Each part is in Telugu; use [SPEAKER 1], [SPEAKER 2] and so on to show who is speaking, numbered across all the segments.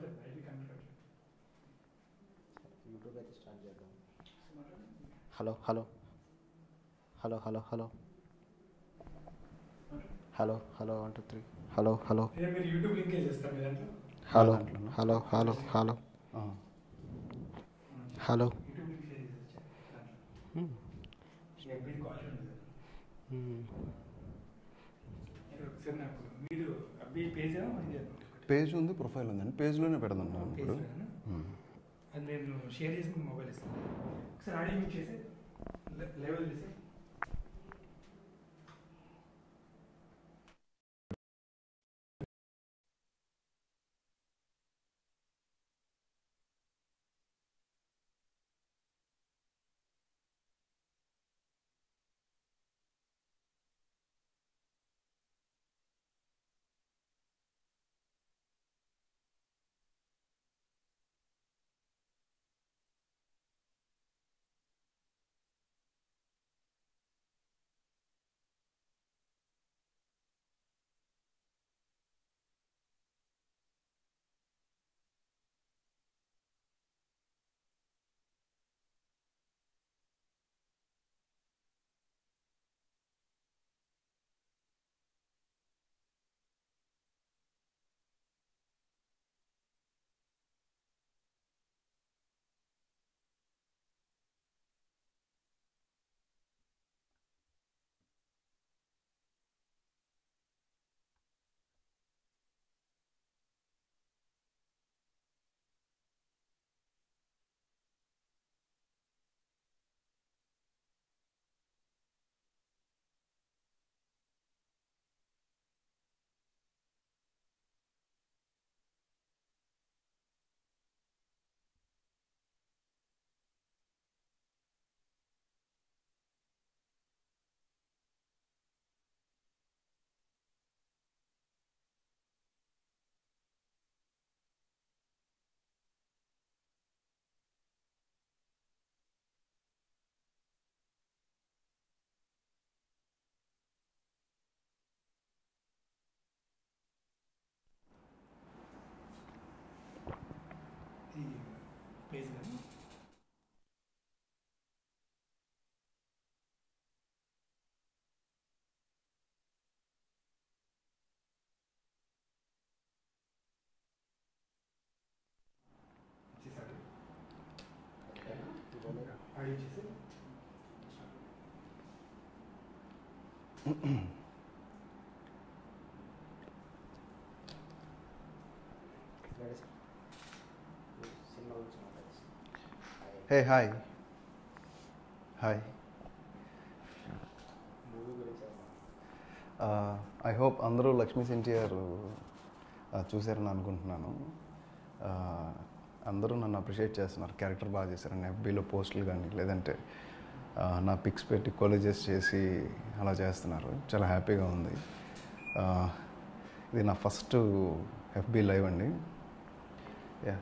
[SPEAKER 1] పడుతుంది బయటికి కనపడట్లేదు
[SPEAKER 2] యూట్యూబ్ అయితే స్టార్ట్ చేద్దాం hello hello hello hello hello hello hello one two three hello hello
[SPEAKER 1] ఏ మీరు యూట్యూబ్ లింక్ చేస్తారు మీ దాంట్లో
[SPEAKER 2] హలో
[SPEAKER 3] దాంట్లోనా?
[SPEAKER 2] హలో హలో హలో
[SPEAKER 3] ఆ.
[SPEAKER 2] హలో
[SPEAKER 1] యూట్యూబ్ లింక్ షేర్ చేసి దాంట్లో ఎవ్రీ కాల్ ఉంటుంది మీరు ఒకసారి నాకు మీరు అబ్బి పేజ్
[SPEAKER 3] పేజ్ ఉంది ప్రొఫైల్ ఉందండి పేజ్లోనే పెడదాం నేను ఇప్పుడు ఉమ్.
[SPEAKER 1] అది నేను షేర్ చేసి మీకు మొబైల్ ఇస్తాను ఒకసారి ఆడియో మ్యూట్ చేసి లెవెల్ చేసి ఈ పేజ్ కానీ ఇచ్చేసాడు ఆడియో చేసి
[SPEAKER 2] సినిమా గురించి మాట్లాడేసి
[SPEAKER 3] హే హాయ్ హాయ్
[SPEAKER 2] మూవీ గురించి
[SPEAKER 3] ఐ హోప్ అందరూ లక్ష్మీ ఎన్టీఆర్ చూశారని అనుకుంటున్నాను Uh, అందరూ నన్ను అప్రిషియేట్ చేస్తున్నారు క్యారెక్టర్ బాగా చేశారని ఎఫ్బీలో పోస్టులు కానీ లేదంటే uh, నా పిక్స్ పెట్టి కాలేజెస్ చేసి అలా చేస్తున్నారు చాలా హ్యాపీగా ఉంది Uh, ఇది నా ఫస్ట్ ఎఫ్బీ లైవ్ అండి యా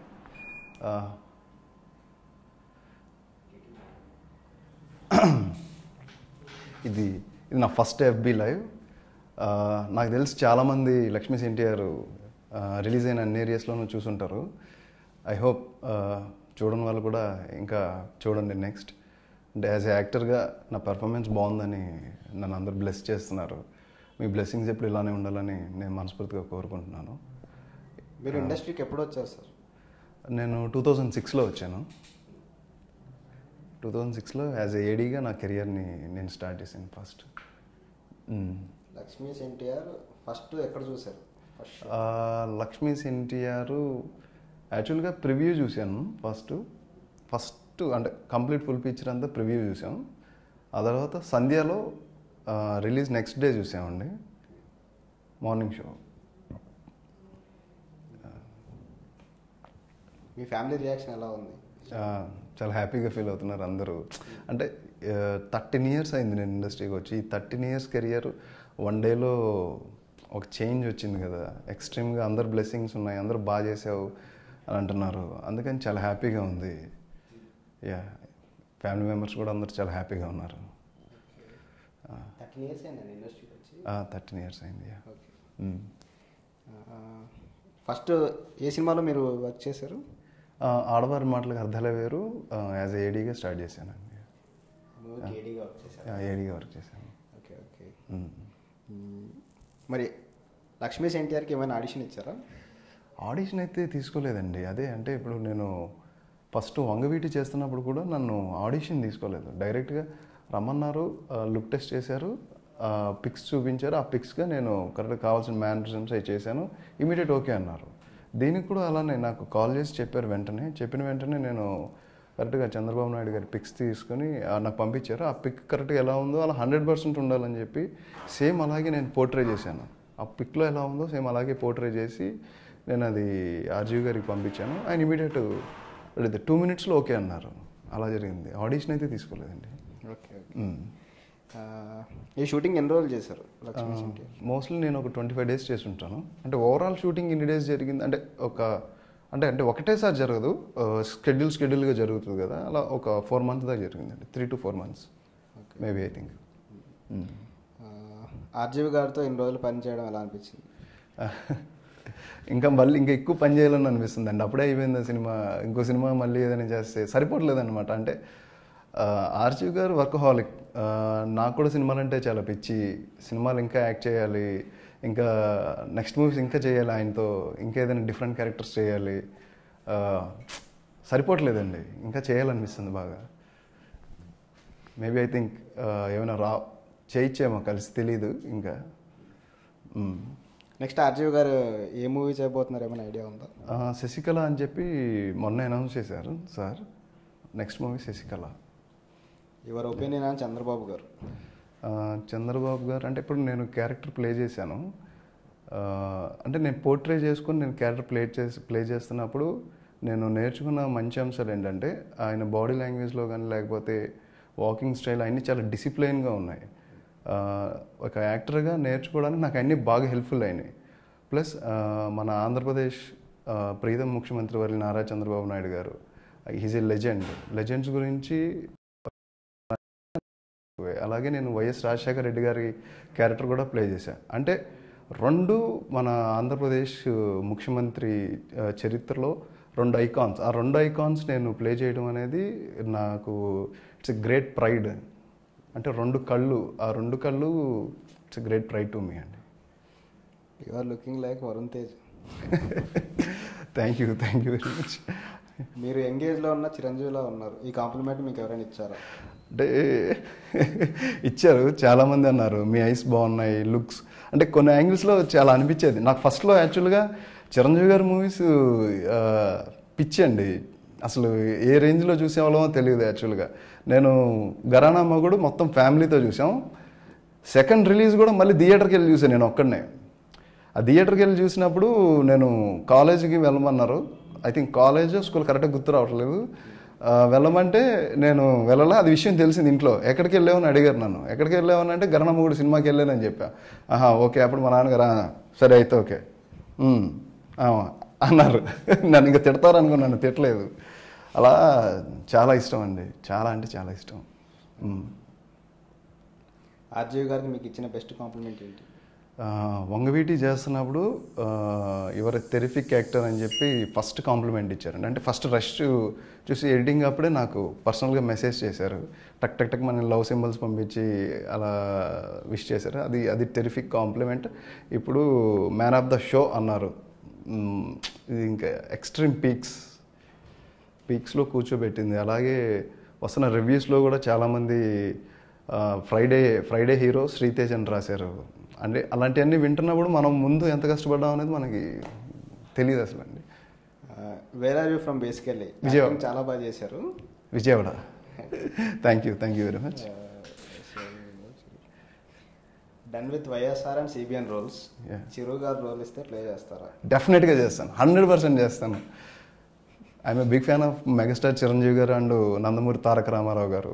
[SPEAKER 3] ఇది ఇది నా ఫస్ట్ ఎఫ్బి లైవ్ ఆ, నాకు తెలిసి చాలామంది లక్ష్మీ ఎన్టీఆర్ రిలీజ్ అయిన అన్ని ఏరియాస్లోనూ చూసుంటారు ఐ హోప్ చూడని వాళ్ళు కూడా ఇంకా చూడండి నెక్స్ట్ అంటే యాజ్ ఏ యాక్టర్గా నా పర్ఫార్మెన్స్ బాగుందని నన్ను అందరూ బ్లెస్ చేస్తున్నారు మీ బ్లెస్సింగ్స్ ఎప్పుడు ఇలానే ఉండాలని నేను మనస్ఫూర్తిగా కోరుకుంటున్నాను
[SPEAKER 2] మీరు ఇండస్ట్రీకి ఎప్పుడు వచ్చారు సార్
[SPEAKER 3] నేను టూ థౌజండ్ సిక్స్లో వచ్చాను టూ థౌజండ్ సిక్స్లో యాజ్ ఏ ఏడీగా నా కెరియర్ని నేను స్టార్ట్ చేశాను ఫస్ట్
[SPEAKER 2] లక్ష్మీ ఎన్టీఆర్ ఫస్ట్ ఎక్కడ చూశారు ఫస్ట్
[SPEAKER 3] లక్ష్మీస్ ఎన్టీఆర్ యాక్చువల్గా ప్రివ్యూ చూశాను ఫస్ట్ ఫస్ట్ అంటే కంప్లీట్ ఫుల్ పిక్చర్ అంతా ప్రివ్యూ చూసాం ఆ తర్వాత సంధ్యలో రిలీజ్ నెక్స్ట్ డే చూసామండి మార్నింగ్ షో
[SPEAKER 2] మీ ఫ్యామిలీ రియాక్షన్ ఎలా ఉంది
[SPEAKER 3] ఆ, చాలా హ్యాపీగా ఫీల్ అవుతున్నారు అందరూ అంటే థర్టీన్ ఇయర్స్ అయింది నేను ఇండస్ట్రీకి వచ్చి ఈ థర్టీన్ ఇయర్స్ కెరియర్ వన్ డేలో ఒక చేంజ్ వచ్చింది కదా ఎక్స్ట్రీమ్గా అందరు బ్లెస్సింగ్స్ ఉన్నాయి అందరూ బాగా చేసావు అని అంటున్నారు అందుకని చాలా హ్యాపీగా ఉంది యా ఫ్యామిలీ మెంబర్స్ కూడా అందరూ చాలా హ్యాపీగా ఉన్నారు
[SPEAKER 2] థర్టీన్ ఇయర్స్ అయిందండి ఇండస్ట్రీకి వచ్చి
[SPEAKER 3] థర్టీన్ ఇయర్స్ అయింది యా
[SPEAKER 2] ఓకే
[SPEAKER 3] మ్.
[SPEAKER 2] ఫస్ట్ ఏ సినిమాలో మీరు వర్క్ చేశారు
[SPEAKER 3] ఆ, ఆడవారి మాటలకు అర్థాలే వేరు యాజ్ ఏడీగా స్టార్ట్ చేశానండి
[SPEAKER 2] మూవీకి ఏడీగా వర్క్ చేశారు
[SPEAKER 3] ఏడీగా వర్క్ చేశాను
[SPEAKER 2] ఓకే ఓకే
[SPEAKER 3] మ్మ్.
[SPEAKER 2] మ్మ్. మరి లక్ష్మీ ఎన్టీఆర్కి ఏమైనా ఆడిషన్ ఇచ్చారా
[SPEAKER 3] ఆడిషన్ అయితే తీసుకోలేదండి అదే అంటే ఇప్పుడు నేను ఫస్ట్ వంగవీటి చేస్తున్నప్పుడు కూడా నన్ను ఆడిషన్ తీసుకోలేదు డైరెక్ట్గా రమ్మన్నారు లుక్ టెస్ట్ చేశారు పిక్స్ చూపించారు ఆ పిక్స్గా నేను కరెక్ట్గా కావాల్సిన మేనరిజమ్స్ అవి చేశాను ఇమీడియట్ ఓకే అన్నారు దీనికి కూడా అలానే నాకు కాల్ చేసి చెప్పారు వెంటనే చెప్పిన వెంటనే నేను కరెక్ట్గా చంద్రబాబు నాయుడు గారి పిక్స్ తీసుకొని ఆ, నాకు పంపించారు ఆ పిక్ కరెక్ట్గా ఎలా ఉందో అలా హండ్రెడ్ పర్సెంట్ ఉండాలని చెప్పి సేమ్ అలాగే నేను పోర్ట్రే చేశాను ఆ పిక్లో ఎలా ఉందో సేమ్ అలాగే పోర్ట్రే చేసి నేను అది ఆర్జీవి గారికి పంపించాను ఆయన ఇమీడియట్ టూ మినిట్స్లో ఓకే అన్నారు అలా జరిగింది ఆడిషన్ అయితే తీసుకోలేదండి
[SPEAKER 2] ఓకే ఓకే
[SPEAKER 3] మ్మ్.
[SPEAKER 2] ఆ, ఈ షూటింగ్ ఎన్ని రోజులు చేశారు లక్ష్మీ ఎన్టీఆర్
[SPEAKER 3] మోస్ట్లీ నేను ఒక ట్వంటీ ఫైవ్ డేస్ చేసి ఉంటాను అంటే ఓవరాల్ షూటింగ్ ఇన్ని డేస్ జరిగింది అంటే ఒక అంటే అంటే ఒకటేసారి జరగదు స్కెడ్యూల్ స్కెడ్యూల్గా జరుగుతుంది కదా అలా ఒక ఫోర్ మంత్స్ దాకా జరిగిందండి three to four months maybe I think
[SPEAKER 2] RGV గారితో ఇన్ని రోజులు పనిచేయడం ఎలా అనిపించింది
[SPEAKER 3] ఇంకా మళ్ళీ ఇంకా ఎక్కువ పని చేయాలని అనిపిస్తుంది అండి అప్పుడే అయిపోయింది ఆ సినిమా ఇంకో సినిమా మళ్ళీ ఏదైనా చేస్తే సరిపోవట్లేదు అనమాట అంటే ఆర్జీవ్ గారు వర్కహాలిక్ నాకు కూడా సినిమాలు అంటే చాలా పిచ్చి సినిమాలు ఇంకా యాక్ట్ చేయాలి ఇంకా నెక్స్ట్ మూవీస్ ఇంకా చేయాలి ఆయనతో ఇంకా ఏదైనా డిఫరెంట్ క్యారెక్టర్స్ చేయాలి ఆ, సరిపోవట్లేదండి ఇంకా చేయాలనిపిస్తుంది బాగా మేబీ ఐ థింక్ ఏమైనా రా చేయించేమో కలిసి తెలీదు ఇంకా మ్మ్.
[SPEAKER 2] నెక్స్ట్ ఆర్జీవి గారు ఏ మూవీ చేయబోతున్నారు ఏమైనా ఐడియా ఉందా
[SPEAKER 3] ఆ, శశికళ అని చెప్పి మొన్న అనౌన్స్ చేశారు sir next movie Sasikala
[SPEAKER 2] your opinion అని చంద్రబాబు గారు
[SPEAKER 3] ఆ, చంద్రబాబు గారు అంటే ఇప్పుడు నేను క్యారెక్టర్ ప్లే చేశాను ఆ, అంటే నేను పోర్ట్రే చేసుకొని నేను క్యారెక్టర్ ప్లే చేసి ప్లే చేస్తున్నప్పుడు నేను నేర్చుకున్న మంచి అంశాలు ఏంటంటే ఆయన బాడీ లాంగ్వేజ్లో కానీ లేకపోతే వాకింగ్ స్టైల్ అన్నీ చాలా డిసిప్లైన్గా ఉన్నాయి ఆ, ఒక యాక్టర్గా నేర్చుకోవడానికి నాకు అన్నీ బాగా హెల్ప్ఫుల్ అయినాయి ప్లస్ ఆ, మన ఆంధ్రప్రదేశ్ ఆ, ప్రీతం ముఖ్యమంత్రి వారి నారా చంద్రబాబు నాయుడు గారు ఈజ్ ఏ లెజెండ్ లెజెండ్స్ గురించి అలాగే నేను వైఎస్ రాజశేఖర రెడ్డి గారి క్యారెక్టర్ కూడా ప్లే చేశాను అంటే రెండు మన ఆంధ్రప్రదేశ్ ముఖ్యమంత్రి ఆ, చరిత్రలో రెండు ఐకాన్స్ ఆ రెండు ఐకాన్స్ నేను ప్లే చేయడం అనేది నాకు ఇట్స్ ఎ గ్రేట్ ప్రైడ్ అంటే రెండు కళ్ళు ఆ రెండు కళ్ళు it's a great pride to me అండి
[SPEAKER 2] you are looking like Varun Tej
[SPEAKER 3] thank you thank you very much
[SPEAKER 2] మీరు ఎంగేజ్లో ఉన్న చిరంజీవిలో ఉన్నారు ఈ కాంప్లిమెంట్ మీకు ఎవరైనా ఇచ్చారా
[SPEAKER 3] అంటే ఇచ్చారు చాలామంది అన్నారు మీ ఐస్ బాగున్నాయి లుక్స్ అంటే కొన్ని యాంగిల్స్లో చాలా అనిపించేది నాకు ఫస్ట్లో యాక్చువల్గా చిరంజీవి గారి మూవీస్ పిచ్చి అండి అసలు ఏ రేంజ్లో చూసేవాళ్ళమో తెలియదు యాక్చువల్గా నేను గరానా మగుడు మొత్తం ఫ్యామిలీతో చూసాం సెకండ్ రిలీజ్ కూడా మళ్ళీ థియేటర్కి వెళ్ళి చూసాను నేను ఒక్కడనే ఆ థియేటర్కి వెళ్ళి చూసినప్పుడు నేను కాలేజీకి వెళ్ళమన్నారు ఐ థింక్ కాలేజ్ స్కూల్ కరెక్ట్గా గుర్తు రావట్లేదు ఆ, వెళ్ళమంటే నేను వెళ్ళాలా అది విషయం తెలిసింది ఇంట్లో ఎక్కడికి వెళ్ళావని అడిగారు నన్ను ఎక్కడికి వెళ్ళావని అంటే గరణమూడు సినిమాకి వెళ్ళానని చెప్పా ఆహా ఓకే అప్పుడు మా నాన్నగారు "ఆ, సరే అయితే ఓకే "ఉమ్, ఆ," అన్నారు నన్ను ఇంకా తిడతారు అనుకున్నాను తిట్టలేదు అలా చాలా ఇష్టం అండి చాలా అంటే చాలా ఇష్టం ఉమ్.
[SPEAKER 2] ఆర్జీవి గారికి మీకు ఇచ్చిన బెస్ట్ కాంప్లిమెంట్ ఏంటి
[SPEAKER 3] ఆ, వంగవీటి చేస్తున్నప్పుడు యువర్ టెరిఫిక్ యాక్టర్ అని చెప్పి ఫస్ట్ కాంప్లిమెంట్ ఇచ్చారండి అంటే ఫస్ట్ రష్ చూసి ఎడిటింగ్ అప్పుడే నాకు పర్సనల్గా మెసేజ్ చేశారు టక్ టక్ టక్ మన లవ్ సింబల్స్ పంపించి అలా విష్ చేశారు అది అది టెరిఫిక్ కాంప్లిమెంట్ ఇప్పుడు man of the show hmm మ్, ఇది ఇంకా ఎక్స్ట్రీమ్ పీక్స్ పీక్స్లో కూర్చోబెట్టింది అలాగే వస్తున్న రివ్యూస్లో కూడా చాలామంది ఫ్రైడే ఫ్రైడే హీరో శ్రీతేజ్ అని రాశారు అంటే అలాంటివన్నీ వింటున్నప్పుడు మనం ముందు ఎంత కష్టపడ్డాం అనేది మనకి తెలియదు అసలు అండి
[SPEAKER 2] where are you from basically
[SPEAKER 3] Vijayawada.
[SPEAKER 2] చాలా బాగా చేశారు
[SPEAKER 3] Vijayawada thank you thank you very much
[SPEAKER 2] done with YSR and CBN roles
[SPEAKER 3] Yeah.
[SPEAKER 2] Chiru garu role ఇస్తే ప్లే చేస్తారా
[SPEAKER 3] డెఫినెట్గా చేస్తాను హండ్రెడ్ పర్సెంట్ చేస్తాను I'm big fan of megastar Chiranjeevi garu and Nandamuri తారక రామారావు గారు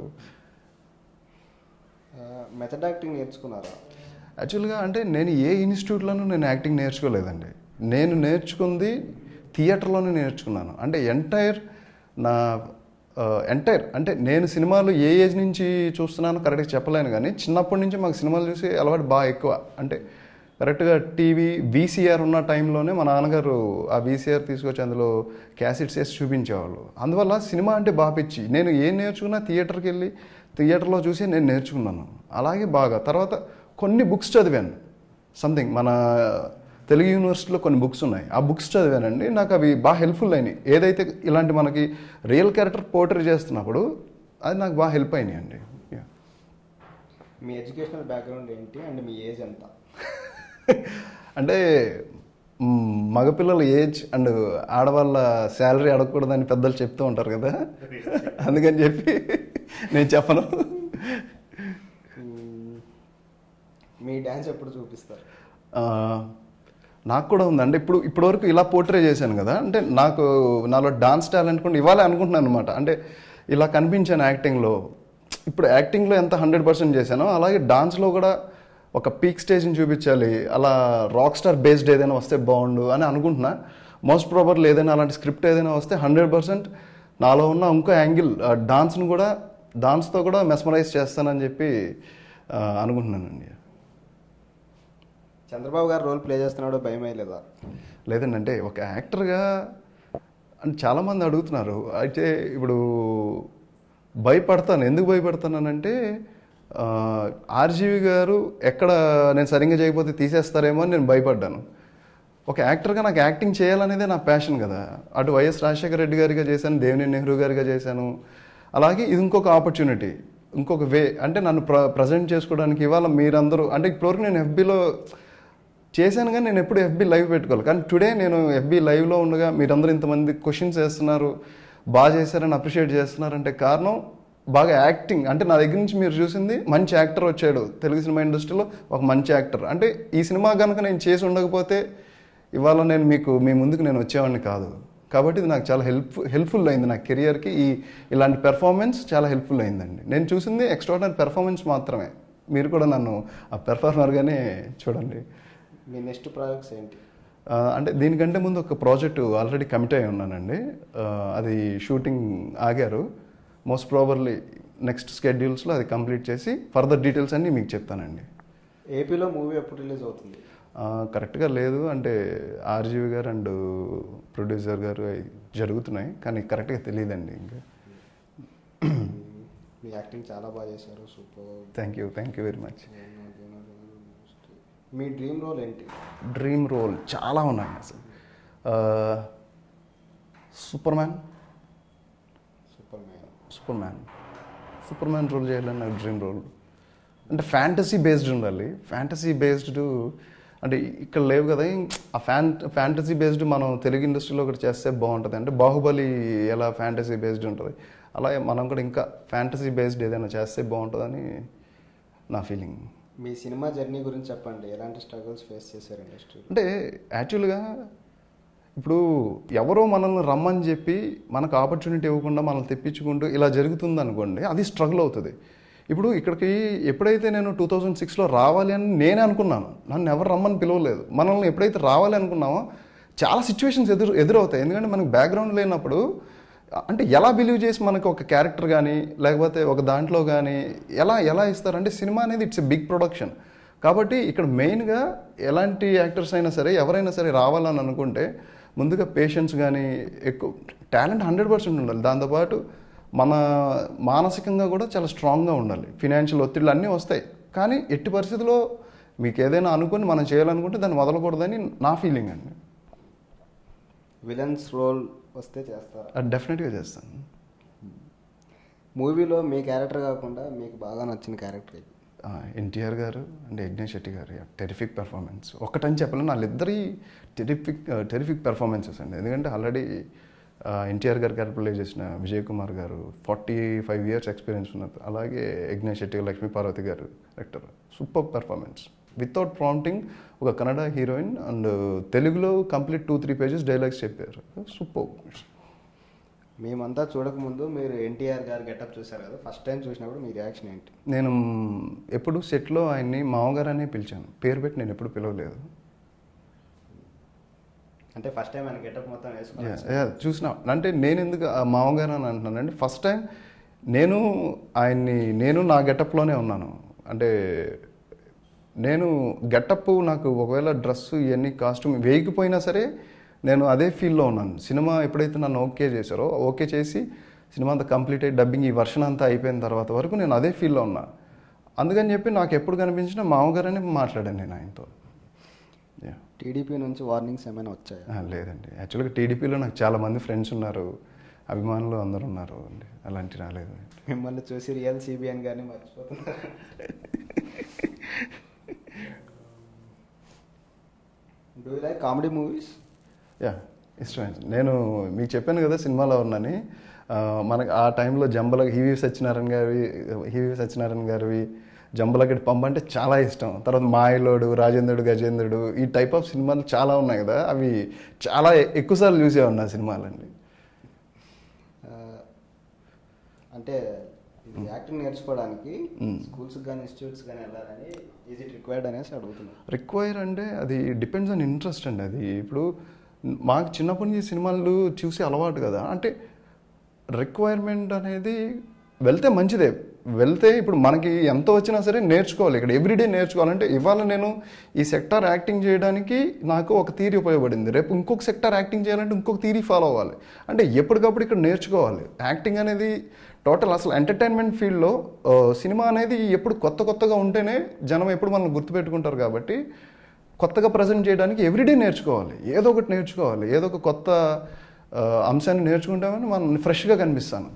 [SPEAKER 2] మెథడ్ యాక్టింగ్ నేర్చుకున్నారా
[SPEAKER 3] యాక్చువల్గా అంటే నేను ఏ ఇన్స్టిట్యూట్లోనూ నేను యాక్టింగ్ నేర్చుకోలేదండి నేను నేర్చుకుంది థియేటర్లోనే నేర్చుకున్నాను అంటే ఎంటైర్ నా ఎంటైర్ అంటే నేను సినిమాలు ఏ ఏజ్ నుంచి చూస్తున్నానో కరెక్ట్గా చెప్పలేను కానీ చిన్నప్పటి నుంచి మాకు సినిమాలు చూసి అలవాటు బాగా ఎక్కువ అంటే కరెక్ట్గా టీవీ వీసీఆర్ ఉన్న టైంలోనే మా నాన్నగారు ఆ వీసీఆర్ తీసుకొచ్చి అందులో క్యాసెట్స్ వేసి చూపించేవాళ్ళు అందువల్ల సినిమా అంటే బాగా పిచ్చి నేను ఏం నేర్చుకున్నా థియేటర్కి వెళ్ళి థియేటర్లో చూసి నేను నేర్చుకున్నాను అలాగే బాగా తర్వాత కొన్ని బుక్స్ చదివాను సంథింగ్ మన తెలుగు యూనివర్సిటీలో కొన్ని బుక్స్ ఉన్నాయి ఆ బుక్స్ చదివానండి నాకు అవి బాగా హెల్ప్ఫుల్ అయినాయి ఏదైతే ఇలాంటి మనకి రియల్ క్యారెక్టర్ పోర్ట్రీ చేస్తున్నప్పుడు అది నాకు బాగా హెల్ప్ అయినాయి అండి Yeah.
[SPEAKER 2] మీ ఎడ్యుకేషనల్ బ్యాక్గ్రౌండ్ ఏంటి అండ్ మీ ఏజ్ ఎంత
[SPEAKER 3] అంటే మ్, మగపిల్లల ఏజ్ అండ్ ఆడవాళ్ళ శాలరీ అడగకూడదని పెద్దలు చెప్తూ ఉంటారు కదా అందుకని చెప్పి నేను చెప్పను
[SPEAKER 2] మ్మ్. మీ డ్యాన్స్ ఎప్పుడు చూపిస్తారు
[SPEAKER 3] ఆ, నాకు కూడా ఉంది అంటే ఇప్పుడు ఇప్పటివరకు ఇలా పోర్ట్రే చేశాను కదా అంటే నాకు నాలో డాన్స్ టాలెంట్ కూడా ఇవ్వాలి అనుకుంటున్నాను అనమాట అంటే ఇలా కనిపించాను యాక్టింగ్లో ఇప్పుడు యాక్టింగ్లో ఎంత హండ్రెడ్ పర్సెంట్ చేశానో అలాగే డాన్స్లో కూడా ఒక పీక్ స్టేజ్ని చూపించాలి అలా రాక్ స్టార్ బేస్డ్ ఏదైనా వస్తే బాగుండు అని అనుకుంటున్నా మోస్ట్ ప్రాబర్లీ ఏదైనా అలాంటి స్క్రిప్ట్ ఏదైనా వస్తే హండ్రెడ్ పర్సెంట్ నాలో ఉన్న ఇంకో యాంగిల్ డాన్స్ను కూడా డాన్స్తో కూడా మెస్మరైజ్ చేస్తానని చెప్పి ఆ, అనుకుంటున్నానండి
[SPEAKER 2] చంద్రబాబు గారు రోల్ ప్లే చేస్తున్నాడు భయమే లేదా
[SPEAKER 3] లేదండి అంటే ఒక యాక్టర్గా అంటే చాలామంది అడుగుతున్నారు అయితే ఇప్పుడు భయపడతాను ఎందుకు భయపడతానంటే ఆర్జీవి గారు ఎక్కడ నేను సరిగ్గా చేయకపోతే తీసేస్తారేమో అని నేను భయపడ్డాను ఒక యాక్టర్గా నాకు యాక్టింగ్ చేయాలనేదే నా ప్యాషన్ కదా అటు వైఎస్ రాజశేఖర రెడ్డి గారిగా చేశాను దేవినేని నెహ్రూ గారిగా చేశాను అలాగే ఇది ఇంకొక ఆపర్చునిటీ ఇంకొక వే అంటే నన్ను ప్ర ప్రజెంట్ చేసుకోవడానికి ఇవాళ మీరందరూ అంటే ఇప్పటివరకు నేను ఎఫ్బీలో చేశాను కానీ నేను ఎప్పుడు ఎఫ్బీ లైవ్ పెట్టుకోవాలి కానీ టుడే నేను ఎఫ్బీ లైవ్లో ఉండగా మీరందరూ ఇంతమంది క్వశ్చన్స్ వేస్తున్నారు బాగా చేశారని అప్రిషియేట్ చేస్తున్నారంటే కారణం బాగా యాక్టింగ్ అంటే నా దగ్గర నుంచి మీరు చూసింది మంచి యాక్టర్ వచ్చాడు తెలుగు సినిమా ఇండస్ట్రీలో ఒక మంచి యాక్టర్ అంటే ఈ సినిమా కనుక నేను చేసి ఉండకపోతే ఇవాళ నేను మీకు మీ ముందుకు నేను వచ్చేవాడిని కాదు కాబట్టి ఇది నాకు చాలా హెల్ప్ హెల్ప్ఫుల్ అయింది నా కెరియర్కి ఈ ఇలాంటి పెర్ఫార్మెన్స్ చాలా హెల్ప్ఫుల్ అయిందండి నేను చూసింది ఎక్స్ట్రాడినరీ పెర్ఫార్మెన్స్ మాత్రమే మీరు కూడా నన్ను ఆ పెర్ఫార్మర్గానే చూడండి
[SPEAKER 2] మీ నెక్స్ట్ ప్రాజెక్ట్స్ ఏంటి
[SPEAKER 3] ఆ, అంటే దీనికంటే ముందు ఒక ప్రాజెక్టు ఆల్రెడీ కమిట్ అయి ఉన్నానండి ఆ, అది షూటింగ్ ఆగారు మోస్ట్ ప్రాబర్లీ నెక్స్ట్ స్కెడ్యూల్స్లో అది కంప్లీట్ చేసి ఫర్దర్ డీటెయిల్స్ అన్నీ మీకు చెప్తానండి
[SPEAKER 2] ఏపీలో మూవీ ఎప్పుడు రిలీజ్ అవుతుంది
[SPEAKER 3] ఆ, కరెక్ట్గా లేదు అంటే ఆర్జీవి గారు అండ్ ప్రొడ్యూసర్ గారు అవి జరుగుతున్నాయి కానీ కరెక్ట్గా తెలియదండి ఇంకా
[SPEAKER 2] మీ యాక్టింగ్ చాలా బాగా చేశారు super
[SPEAKER 3] thank you thank you very much
[SPEAKER 2] మీ డ్రీమ్ రోల్ ఏంటి
[SPEAKER 3] డ్రీమ్ రోల్ చాలా ఉన్నాయి అసలు superman
[SPEAKER 2] superman
[SPEAKER 3] superman superman role చేయాలని నాకు డ్రీమ్ రోల్ అంటే ఫ్యాంటసీ బేస్డ్ ఉండాలి ఫ్యాంటసీ బేస్డ్ అంటే ఇక్కడ లేవు కదా ఆ ఫ్యాన్ ఫ్యాంటసీ బేస్డ్ మనం తెలుగు ఇండస్ట్రీలో ఒకటి చేస్తే బాగుంటుంది అంటే బాహుబలి ఎలా ఫ్యాంటసీ బేస్డ్ ఉంటుంది అలాగే మనం కూడా ఇంకా ఫ్యాంటసీ బేస్డ్ ఏదైనా చేస్తే బాగుంటుందని నా ఫీలింగ్
[SPEAKER 2] మీ సినిమా జర్నీ గురించి చెప్పండి ఎలాంటి స్ట్రగుల్స్ ఫేస్ చేశారు ఇండస్ట్రీ
[SPEAKER 3] అంటే యాక్చువల్గా ఇప్పుడు ఎవరో మనల్ని రమ్మని చెప్పి మనకు ఆపర్చునిటీ ఇవ్వకుండా మనల్ని తెప్పించుకుంటూ ఇలా జరుగుతుంది అనుకోండి అది స్ట్రగుల్ అవుతుంది ఇప్పుడు ఇక్కడికి ఎప్పుడైతే నేను టూ థౌజండ్ సిక్స్లో రావాలి అని నేనే అనుకున్నాను నన్ను ఎవరు రమ్మని పిలవలేదు మనల్ని ఎప్పుడైతే రావాలి అనుకున్నామో చాలా సిచ్యువేషన్స్ ఎదురు ఎదురవుతాయి ఎందుకంటే మనకు బ్యాక్గ్రౌండ్ లేనప్పుడు అంటే ఎలా బిలీవ్ చేసి మనకు ఒక క్యారెక్టర్ కానీ లేకపోతే ఒక దాంట్లో కానీ ఎలా ఎలా ఇస్తారంటే సినిమా అనేది ఇట్స్ ఎ బిగ్ ప్రొడక్షన్ కాబట్టి ఇక్కడ మెయిన్గా ఎలాంటి యాక్టర్స్ అయినా సరే ఎవరైనా సరే రావాలని అనుకుంటే ముందుగా పేషెన్స్ కానీ ఎక్కువ టాలెంట్ హండ్రెడ్ పర్సెంట్ ఉండాలి దాంతోపాటు మన మానసికంగా కూడా చాలా స్ట్రాంగ్గా ఉండాలి ఫినాన్షియల్ ఒత్తిళ్ళు అన్నీ వస్తాయి కానీ ఎట్టి పరిస్థితుల్లో మీకు ఏదైనా అనుకుని మనం చేయాలనుకుంటే దాన్ని వదలకూడదని నా ఫీలింగ్ అండి
[SPEAKER 2] విలన్స్ రోల్ వస్తే చేస్తారా
[SPEAKER 3] అది డెఫినెట్గా చేస్తాను
[SPEAKER 2] మూవీలో మీ క్యారెక్టర్ కాకుండా మీకు బాగా నచ్చిన క్యారెక్టర్ ఇది
[SPEAKER 3] ఎన్టీఆర్ గారు అండ్ యజ్ఞేష్ శెట్టి గారు టెరిఫిక్ పెర్ఫార్మెన్స్ ఒకటని చెప్పలేను వాళ్ళిద్దరి టెరిఫిక్ టెరిఫిక్ పెర్ఫార్మెన్సెస్ అండి ఎందుకంటే ఆల్రెడీ ఎన్టీఆర్ గారు క్యారెక్టర్ ప్లే చేసిన విజయ్ కుమార్ గారు ఫార్టీ ఫైవ్ ఇయర్స్ ఎక్స్పీరియన్స్ ఉన్నారు అలాగే యజ్ఞేష్ Shetty Lakshmi Parvathi garu actor super performance without prompting ఒక కన్నడ హీరోయిన్ అండ్ తెలుగులో complete two three pages dialogues చెప్పారు సూపర్
[SPEAKER 2] మేమంతా చూడకముందు మీరు ఎన్టీఆర్ గారు గెటప్ చూశారు కదా ఫస్ట్ టైం చూసినప్పుడు మీ రియాక్షన్ ఏంటి
[SPEAKER 3] నేను ఎప్పుడు సెట్లో ఆయన్ని మామగారు అనే పిలిచాను పేరు పెట్టి నేను ఎప్పుడు పిలవలేదు
[SPEAKER 2] అంటే ఫస్ట్ టైం ఆయన గెటప్ మొత్తం
[SPEAKER 3] Yeah,
[SPEAKER 2] వేసుకున్నాను
[SPEAKER 3] yeah, చూసిన అంటే నేను ఎందుకు ఆ మామగారు అని అంటున్నానంటే ఫస్ట్ టైం నేను ఆయన్ని నేను నా గెటప్లోనే ఉన్నాను అంటే నేను గెటప్ నాకు ఒకవేళ డ్రెస్ ఇవన్నీ కాస్ట్యూమ్ వేయకపోయినా సరే నేను అదే ఫీల్లో ఉన్నాను సినిమా ఎప్పుడైతే నన్ను ఓకే చేశారో ఓకే చేసి సినిమా అంతా కంప్లీట్ అయ్యి డబ్బింగ్ ఈ వర్షన్ అంతా అయిపోయిన తర్వాత వరకు నేను అదే ఫీల్లో ఉన్నా అందుకని చెప్పి నాకు ఎప్పుడు కనిపించినా మామగారని మాట్లాడాను నేను ఆయనతో Yeah.
[SPEAKER 2] టీడీపీ నుంచి వార్నింగ్స్ ఏమైనా వచ్చాయా
[SPEAKER 3] ఆ, లేదండి యాక్చువల్గా టీడీపీలో నాకు చాలా మంది ఫ్రెండ్స్ ఉన్నారు అభిమానులు అందరూ ఉన్నారు అండి అలాంటి రాలేదు
[SPEAKER 2] మిమ్మల్ని చూసి రియల్ సిబిఎన్ గానీ మర్చిపోతున్నారు do like comedy movies
[SPEAKER 3] yeah ఇష్టమే నేను మీకు చెప్పాను కదా సినిమాలో ఉన్నాని ఆ, మనకు ఆ టైంలో జంబల హివి సత్యనారాయణ గారి హివి సత్యనారాయణ గారివి జంబలగడ్డి పంప అంటే చాలా ఇష్టం తర్వాత మాయలోడు రాజేంద్రుడు గజేంద్రుడు ఈ టైప్ ఆఫ్ సినిమాలు చాలా ఉన్నాయి కదా అవి చాలా ఎక్కువసార్లు చూసే ఉన్నా సినిమాలండి
[SPEAKER 2] అంటే ఇది యాక్టింగ్ నేర్చుకోవడానికి స్కూల్స్ కానీ ఇన్స్టిట్యూట్స్ కానీ వెళ్ళాలని ఈజ్ ఇట్ రిక్వైర్డ్ అనేసి అడుగుతున్నాను
[SPEAKER 3] రిక్వైర్ అంటే అది డిపెండ్స్ ఆన్ ఇంట్రెస్ట్ అండి అది ఇప్పుడు మాకు చిన్నప్పటి నుంచి సినిమాలు చూసి అలవాటు కదా అంటే రిక్వైర్మెంట్ అనేది వెళ్తే మంచిదే వెళ్తే ఇప్పుడు మనకి ఎంత వచ్చినా సరే నేర్చుకోవాలి ఇక్కడ ఎవ్రీడే నేర్చుకోవాలంటే ఇవాళ నేను ఈ సెక్టార్ యాక్టింగ్ చేయడానికి నాకు ఒక థీరీ ఉపయోగపడింది రేపు ఇంకొక సెక్టార్ యాక్టింగ్ చేయాలంటే ఇంకొక థీరీ ఫాలో అవ్వాలి అంటే ఎప్పటికప్పుడు ఇక్కడ నేర్చుకోవాలి యాక్టింగ్ అనేది టోటల్ అసలు ఎంటర్టైన్మెంట్ ఫీల్డ్లో సినిమా అనేది ఎప్పుడు కొత్త కొత్తగా ఉంటేనే జనం ఎప్పుడు మనల్ని గుర్తుపెట్టుకుంటారు కాబట్టి కొత్తగా ప్రజెంట్ చేయడానికి ఎవ్రీడే నేర్చుకోవాలి ఏదో ఒకటి నేర్చుకోవాలి ఏదో ఒక కొత్త ఆ, అంశాన్ని నేర్చుకుంటామని మనం ఫ్రెష్గా కనిపిస్తాను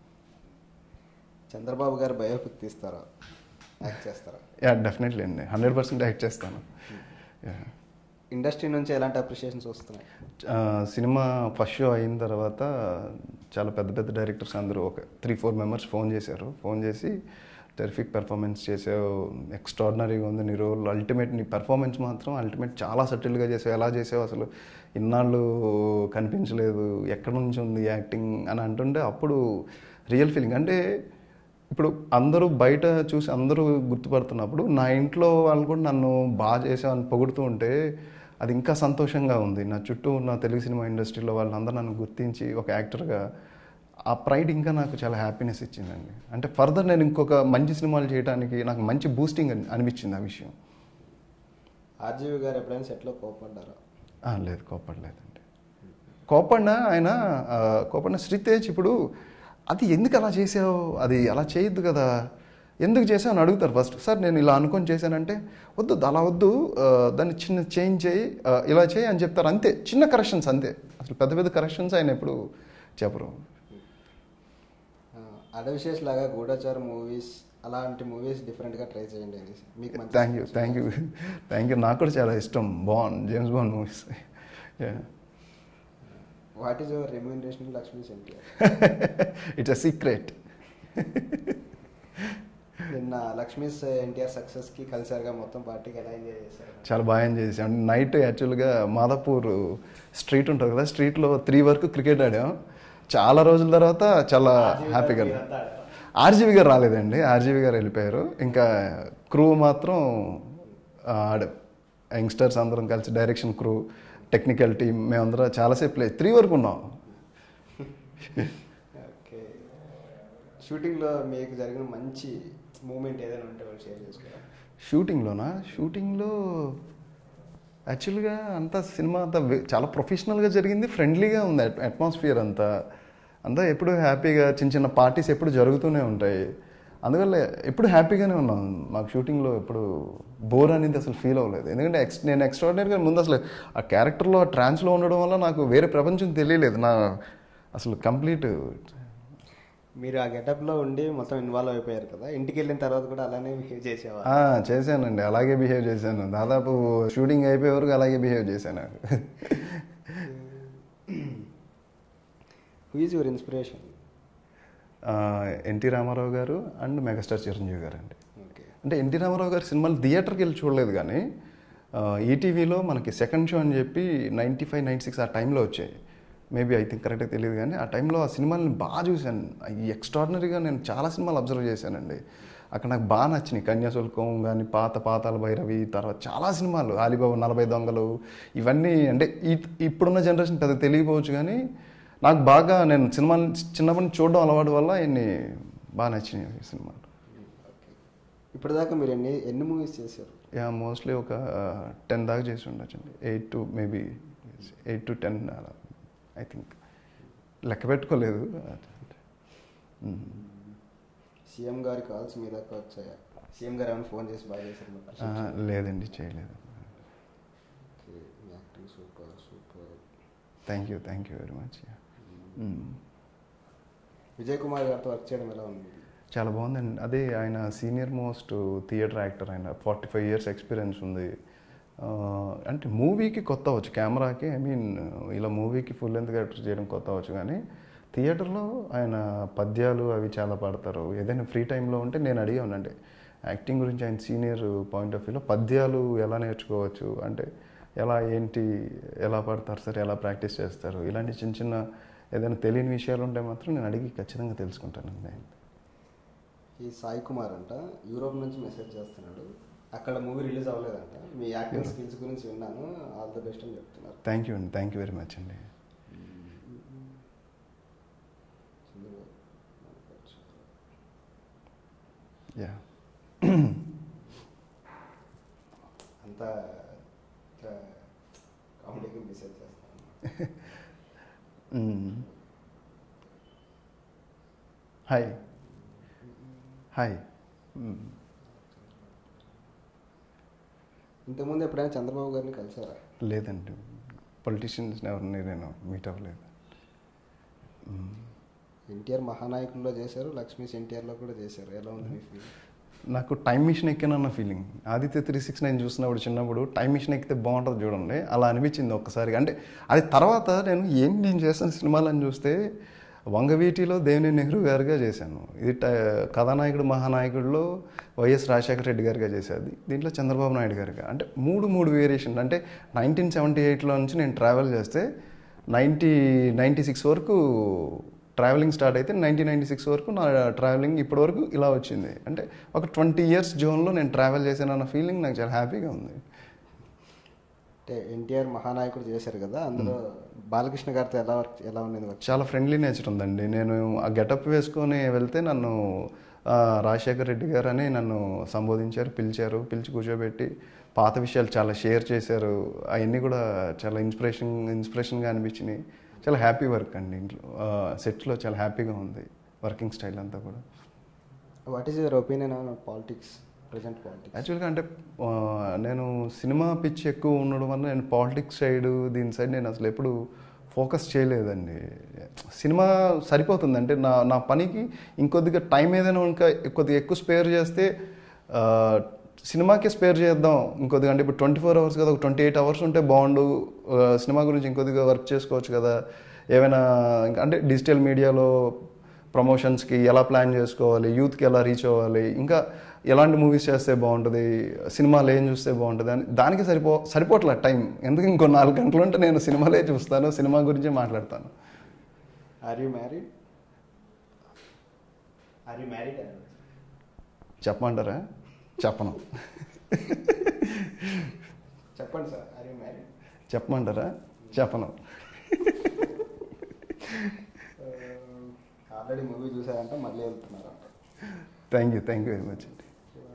[SPEAKER 2] చంద్రబాబు గారు బయోపిక్ తీస్తారా యాక్ట్ చేస్తారా
[SPEAKER 3] యా డెఫినెట్లీ అండి హండ్రెడ్ పర్సెంట్ యాక్ట్ చేస్తాను Yeah.
[SPEAKER 2] ఇండస్ట్రీ నుంచి ఎలాంటి అప్రిషియేషన్స్ వస్తున్నాయి
[SPEAKER 3] ఆ, సినిమా ఫస్ట్ షో అయిన తర్వాత చాలా పెద్ద పెద్ద డైరెక్టర్స్ అందరూ ఒక త్రీ ఫోర్ మెంబర్స్ ఫోన్ చేశారు ఫోన్ చేసి టెరిఫిక్ పెర్ఫార్మెన్స్ చేసావు ఎక్స్ట్రాడినరీగా ఉంది నీ రోల్ అల్టిమేట్ నీ పెర్ఫార్మెన్స్ మాత్రం అల్టిమేట్ చాలా సటిల్గా చేసావు ఎలా చేసావు అసలు ఇన్నాళ్ళు కనిపించలేదు ఎక్కడి నుంచి ఉంది యాక్టింగ్ అని అంటుంటే అప్పుడు రియల్ ఫీలింగ్ అంటే ఇప్పుడు అందరూ బయట చూసి అందరూ గుర్తుపడుతున్నప్పుడు నా ఇంట్లో వాళ్ళు కూడా నన్ను బాగా చేసామని పొగుడుతూ ఉంటే అది ఇంకా సంతోషంగా ఉంది నా చుట్టూ ఉన్న తెలుగు సినిమా ఇండస్ట్రీలో వాళ్ళందరూ నన్ను గుర్తించి ఒక యాక్టర్గా ఆ ప్రైడ్ ఇంకా నాకు చాలా హ్యాపీనెస్ ఇచ్చిందండి అంటే ఫర్దర్ నేను ఇంకొక మంచి సినిమాలు చేయడానికి నాకు మంచి బూస్టింగ్ అని అనిపించింది ఆ విషయం
[SPEAKER 2] ఆర్జీవి గారు ఎప్పుడైనా సెట్లో కోపడ్డారా
[SPEAKER 3] ఆ, లేదు కోపడలేదండి కోపడిన ఆయన ఆ, కోపడిన శ్రీతేజ్ ఇప్పుడు అది ఎందుకు అలా చేసావు అది అలా చేయొద్దు కదా ఎందుకు చేసావు అని అడుగుతారు ఫస్ట్ సార్ నేను ఇలా అనుకొని చేశానంటే వద్దు అలా వద్దు ఆ, దాన్ని చిన్న చేంజ్ చేయి ఆ, ఇలా చేయి అని చెప్తారు అంతే చిన్న కరెక్షన్స్ అంతే అసలు పెద్ద పెద్ద కరెక్షన్స్ ఆయన ఎప్పుడు చెప్పరు
[SPEAKER 2] అడవిశేష్ లాగా గూఢచార మూవీస్ అలాంటి మూవీస్ డిఫరెంట్గా ట్రై చేయండి అనేసి మీకు మంచి
[SPEAKER 3] thank you thank you thank you నాకు కూడా చాలా ఇష్టం Bond James Bond movies
[SPEAKER 2] what is your remuneration Lakshmi center
[SPEAKER 3] it's a secret
[SPEAKER 2] నిన్న లక్ష్మీస్ ఎన్టీఆర్ సక్సెస్కి కలిసారుగా మొత్తం పార్టీకి ఎలా ఎంజాయ్ చేశారు
[SPEAKER 3] చాలా బాగా ఎంజాయ్ చేసాం నైట్ యాక్చువల్గా మాదాపూర్ స్ట్రీట్ ఉంటుంది కదా స్ట్రీట్లో త్రీ వరకు క్రికెట్ ఆడాం చాలా రోజుల తర్వాత చాలా హ్యాపీగా ఆర్జీవి గారు రాలేదండి ఆర్జీవి గారు వెళ్ళిపోయారు ఇంకా క్రూ మాత్రం ఆ, ఆడాం యంగ్స్టర్స్ అందరం కలిసి డైరెక్షన్ క్రూ టెక్నికల్ టీం మేమందరం చాలాసేపు ప్లే త్రీ వరకు ఉన్నాం
[SPEAKER 2] ఓకే షూటింగ్లో మీకు జరిగిన మంచి మూమెంట్ ఏదైనా ఉంటే వాళ్ళు షేర్ చేసుకోరా
[SPEAKER 3] షూటింగ్లోనా షూటింగ్లో యాక్చువల్గా అంతా సినిమా అంతా వే- చాలా ప్రొఫెషనల్గా జరిగింది ఫ్రెండ్లీగా ఉంది అట్- అట్మాస్ఫియర్ అంతా అంతా ఎప్పుడు హ్యాపీగా చిన్న చిన్న పార్టీస్ ఎప్పుడు జరుగుతూనే ఉంటాయి అందువల్ల ఎప్పుడు హ్యాపీగానే ఉన్నాం మాకు షూటింగ్లో ఎప్పుడు బోర్ అనేది అసలు ఫీల్ అవ్వలేదు ఎందుకంటే ఎక్స్ నేను ఎక్స్ట్రాడినరీగా ముందు అసలు ఆ క్యారెక్టర్లో ఆ ట్రాన్స్లో ఉండడం వల్ల నాకు వేరే ప్రపంచం తెలియలేదు నా అసలు కంప్లీట్
[SPEAKER 2] మీరు ఆ గెటప్లో ఉండి మొత్తం ఇన్వాల్వ్ అయిపోయారు కదా ఇంటికి వెళ్ళిన తర్వాత కూడా అలానే బిహేవ్ చేసేవారు
[SPEAKER 3] ఆ, చేశానండి అలాగే బిహేవ్ చేశాను దాదాపు షూటింగ్ అయిపోయే వరకు అలాగే బిహేవ్ చేశాను
[SPEAKER 2] హూ ఈజ్ యువర్ ఇన్స్పిరేషన్
[SPEAKER 3] ఆ, ఎన్టీ రామారావు గారు అండ్ మెగాస్టార్ చిరంజీవి గారు అండి
[SPEAKER 2] ఓకే
[SPEAKER 3] అంటే ఎన్టీ రామారావు గారి సినిమాలు థియేటర్కి వెళ్ళి చూడలేదు కానీ ఆ, ఈటీవీలో మనకి సెకండ్ షో అని చెప్పి నైంటీ ఫైవ్ నైంటీ సిక్స్ ఆ టైంలో వచ్చాయి మేబీ ఐ థింక్ కరెక్ట్గా తెలియదు కానీ ఆ టైంలో ఆ సినిమాని బాగా చూశాను ఈ ఎక్స్ట్రాడినరీగా నేను చాలా సినిమాలు అబ్జర్వ్ చేశానండి అక్కడ నాకు బాగా నచ్చినాయి కన్యాశుల్కం కానీ పాత పాతాల భైరవి తర్వాత చాలా సినిమాలు ఆలిబాబు నలభై దొంగలు ఇవన్నీ అంటే ఈ ఇప్పుడున్న జనరేషన్ పెద్ద తెలియకపోవచ్చు కానీ నాకు బాగా నేను సినిమాలు చిన్నప్పటి నుంచి చూడడం అలవాటు వల్ల ఇన్ని బాగా నచ్చినాయి ఈ సినిమాలు
[SPEAKER 2] ఇప్పటిదాకా మీరు ఎన్ని ఎన్ని మూవీస్ చేశారు
[SPEAKER 3] యా మోస్ట్లీ ఒక టెన్ దాకా చేసి ఉండొచ్చండి eight to maybe eight to ten అలా ఐ థింక్ లెక్క పెట్టుకోలేదు మ్మ్.
[SPEAKER 2] సీఎం గారి కాల్స్ మీ దాకా వచ్చాయా సీఎం గారు ఏమైనా ఫోన్ చేసి బాగా చేశారు మరి
[SPEAKER 3] ఆ,
[SPEAKER 2] ప్రశంసించారా?
[SPEAKER 3] లేదండి చేయలేదు
[SPEAKER 2] ఓకే, మీ acting super super
[SPEAKER 3] thank you thank you very much
[SPEAKER 2] Vijay Kumar గారితో వర్క్ చేయడం ఎలా ఉంది
[SPEAKER 3] చాలా బాగుందండి అదే ఆయన సీనియర్ మోస్ట్ థియేటర్ యాక్టర్ ఆయన ఫార్టీ ఫైవ్ ఇయర్స్ ఎక్స్పీరియన్స్ ఉంది ఆ, అంటే మూవీకి కొత్త అవ్వచ్చు కెమెరాకి ఐ మీన్ ఇలా మూవీకి ఫుల్ లెంత్ క్యారెక్టర్ చేయడం కొత్త అవ్వచ్చు కానీ థియేటర్లో ఆయన పద్యాలు అవి చాలా పాడతారు ఏదైనా ఫ్రీ టైంలో ఉంటే నేను అడిగాను అంటే యాక్టింగ్ గురించి ఆయన సీనియర్ పాయింట్ ఆఫ్ వ్యూలో పద్యాలు ఎలా నేర్చుకోవచ్చు అంటే ఎలా ఏంటి ఎలా పడతారు సార్ ఎలా ప్రాక్టీస్ చేస్తారు ఇలాంటి చిన్న చిన్న ఏదైనా తెలియని విషయాలు ఉంటే మాత్రం నేను అడిగి ఖచ్చితంగా తెలుసుకుంటానండి
[SPEAKER 2] ఈ సాయి కుమార్ అంట యూరోప్ నుంచి మెసేజ్ చేస్తున్నాడు అక్కడ మూవీ రిలీజ్ అవ్వలేదంట మీ యాక్టింగ్ స్కిల్స్ గురించి విన్నాను ఆల్ ద బెస్ట్ అని చెప్తున్నారు
[SPEAKER 3] థ్యాంక్ యూ అండి థ్యాంక్ యూ వెరీ మచ్ అండి యా
[SPEAKER 2] అంతా కామెడీకి మెసేజ్ చేస్తాను
[SPEAKER 3] హాయ్ హాయ్
[SPEAKER 2] ఇంతకుముందు ఎప్పుడైనా చంద్రబాబు గారిని కలిసారా
[SPEAKER 3] లేదండి పొలిటీషియన్స్ ఎవరిని నేను మీట్ అవ్వలేదు మ్మ్.
[SPEAKER 2] ఎన్టీఆర్ మహానాయకుల్లో చేశారు లక్ష్మీస్ ఎన్టీఆర్లో కూడా చేశారు ఎలా ఉంది మీ ఫీల్
[SPEAKER 3] నాకు టైం మిషన్ ఎక్కానన్న feeling Aditya three six nine చూసినప్పుడు చిన్నప్పుడు టైం మిషన్ ఎక్కితే బాగుంటుంది చూడండి అలా అనిపించింది ఒక్కసారి అంటే అది తర్వాత నేను ఏం నేను చేసిన సినిమాలని చూస్తే వంగవీటిలో దేవిని నెహ్రూ గారుగా చేశాను ఇది ట- కథానాయకుడు మహానాయకుడిలో వైఎస్ రాజశేఖర రెడ్డి గారిగా చేసేది దీంట్లో చంద్రబాబు నాయుడు గారిగా అంటే మూడు మూడు వేరియేషన్ అంటే నైన్టీన్ సెవెంటీ ఎయిట్లో నుంచి నేను ట్రావెల్ చేస్తే నైంటీ నైంటీ సిక్స్ వరకు ట్రావెలింగ్ స్టార్ట్ అయితే నైన్టీన్ నైంటీ సిక్స్ వరకు నా ట్రావెలింగ్ ఇప్పటి వరకు ఇలా వచ్చింది అంటే ఒక ట్వంటీ ఇయర్స్ జోన్లో నేను ట్రావెల్ చేశానన్న ఫీలింగ్ నాకు చాలా హ్యాపీగా ఉంది
[SPEAKER 2] అంటే ఎన్టీఆర్ మహానాయకుడు చేశారు కదా అందులో బాలకృష్ణ గారితో ఎలా వర్క్ ఎలా ఉండేది వర్క్
[SPEAKER 3] చాలా ఫ్రెండ్లీ నేచర్ ఉందండి నేను ఆ గెటప్ వేసుకొని వెళ్తే నన్ను ఆ, రాజశేఖర్ రెడ్డి గారు అని నన్ను సంబోధించారు పిలిచారు పిలిచి కూర్చోబెట్టి పాత విషయాలు చాలా షేర్ చేశారు అవన్నీ కూడా చాలా ఇన్స్పిరేషన్ ఇన్స్పిరేషన్గా అనిపించినాయి చాలా హ్యాపీ వర్క్ అండి ఇంట్లో సెట్లో చాలా హ్యాపీగా ఉంది వర్కింగ్ స్టైల్ అంతా కూడా
[SPEAKER 2] what is your opinion on politics present politics
[SPEAKER 3] యాక్చువల్గా అంటే ఆ, నేను సినిమా పిచ్ ఎక్కువ ఉండడం వల్ల నేను పాలిటిక్స్ సైడ్ దీని సైడ్ నేను అసలు ఎప్పుడు ఫోకస్ చేయలేదండి సినిమా సరిపోతుంది అంటే నా నా పనికి ఇంకొద్దిగా టైం ఏదైనా ఇంకా కొద్దిగా ఎక్కువ స్పేర్ చేస్తే ఆ, సినిమాకే స్పేర్ చేద్దాం ఇంకొద్దిగా అంటే ఇప్పుడు ట్వంటీ ఫోర్ అవర్స్ కదా ఒక ట్వంటీ ఎయిట్ అవర్స్ ఉంటే బాగుండు ఆ, సినిమా గురించి ఇంకొద్దిగా వర్క్ చేసుకోవచ్చు కదా ఏమైనా ఇంకా అంటే డిజిటల్ మీడియాలో ప్రమోషన్స్కి ఎలా ప్లాన్ చేసుకోవాలి యూత్కి ఎలా రీచ్ అవ్వాలి ఇంకా ఎలాంటి మూవీస్ చేస్తే బాగుంటుంది సినిమాలు ఏం చూస్తే బాగుంటుంది అని దానికి సరిపో సరిపోవట్లే టైం ఎందుకు ఇంకో నాలుగు గంటలు ఉంటే నేను సినిమాలే చూస్తాను సినిమా గురించే మాట్లాడతాను
[SPEAKER 2] are you married are you married
[SPEAKER 3] చెప్పమంటారా చెప్పను
[SPEAKER 2] చెప్పండి సార్ ఆర్ యూ మ్యారీడ్
[SPEAKER 3] చెప్పమంటారా చెప్పను
[SPEAKER 2] ఆల్రెడీ మూవీ చూసారంట మళ్ళీ వెళ్తున్నారంట
[SPEAKER 3] thank you thank you very much అండి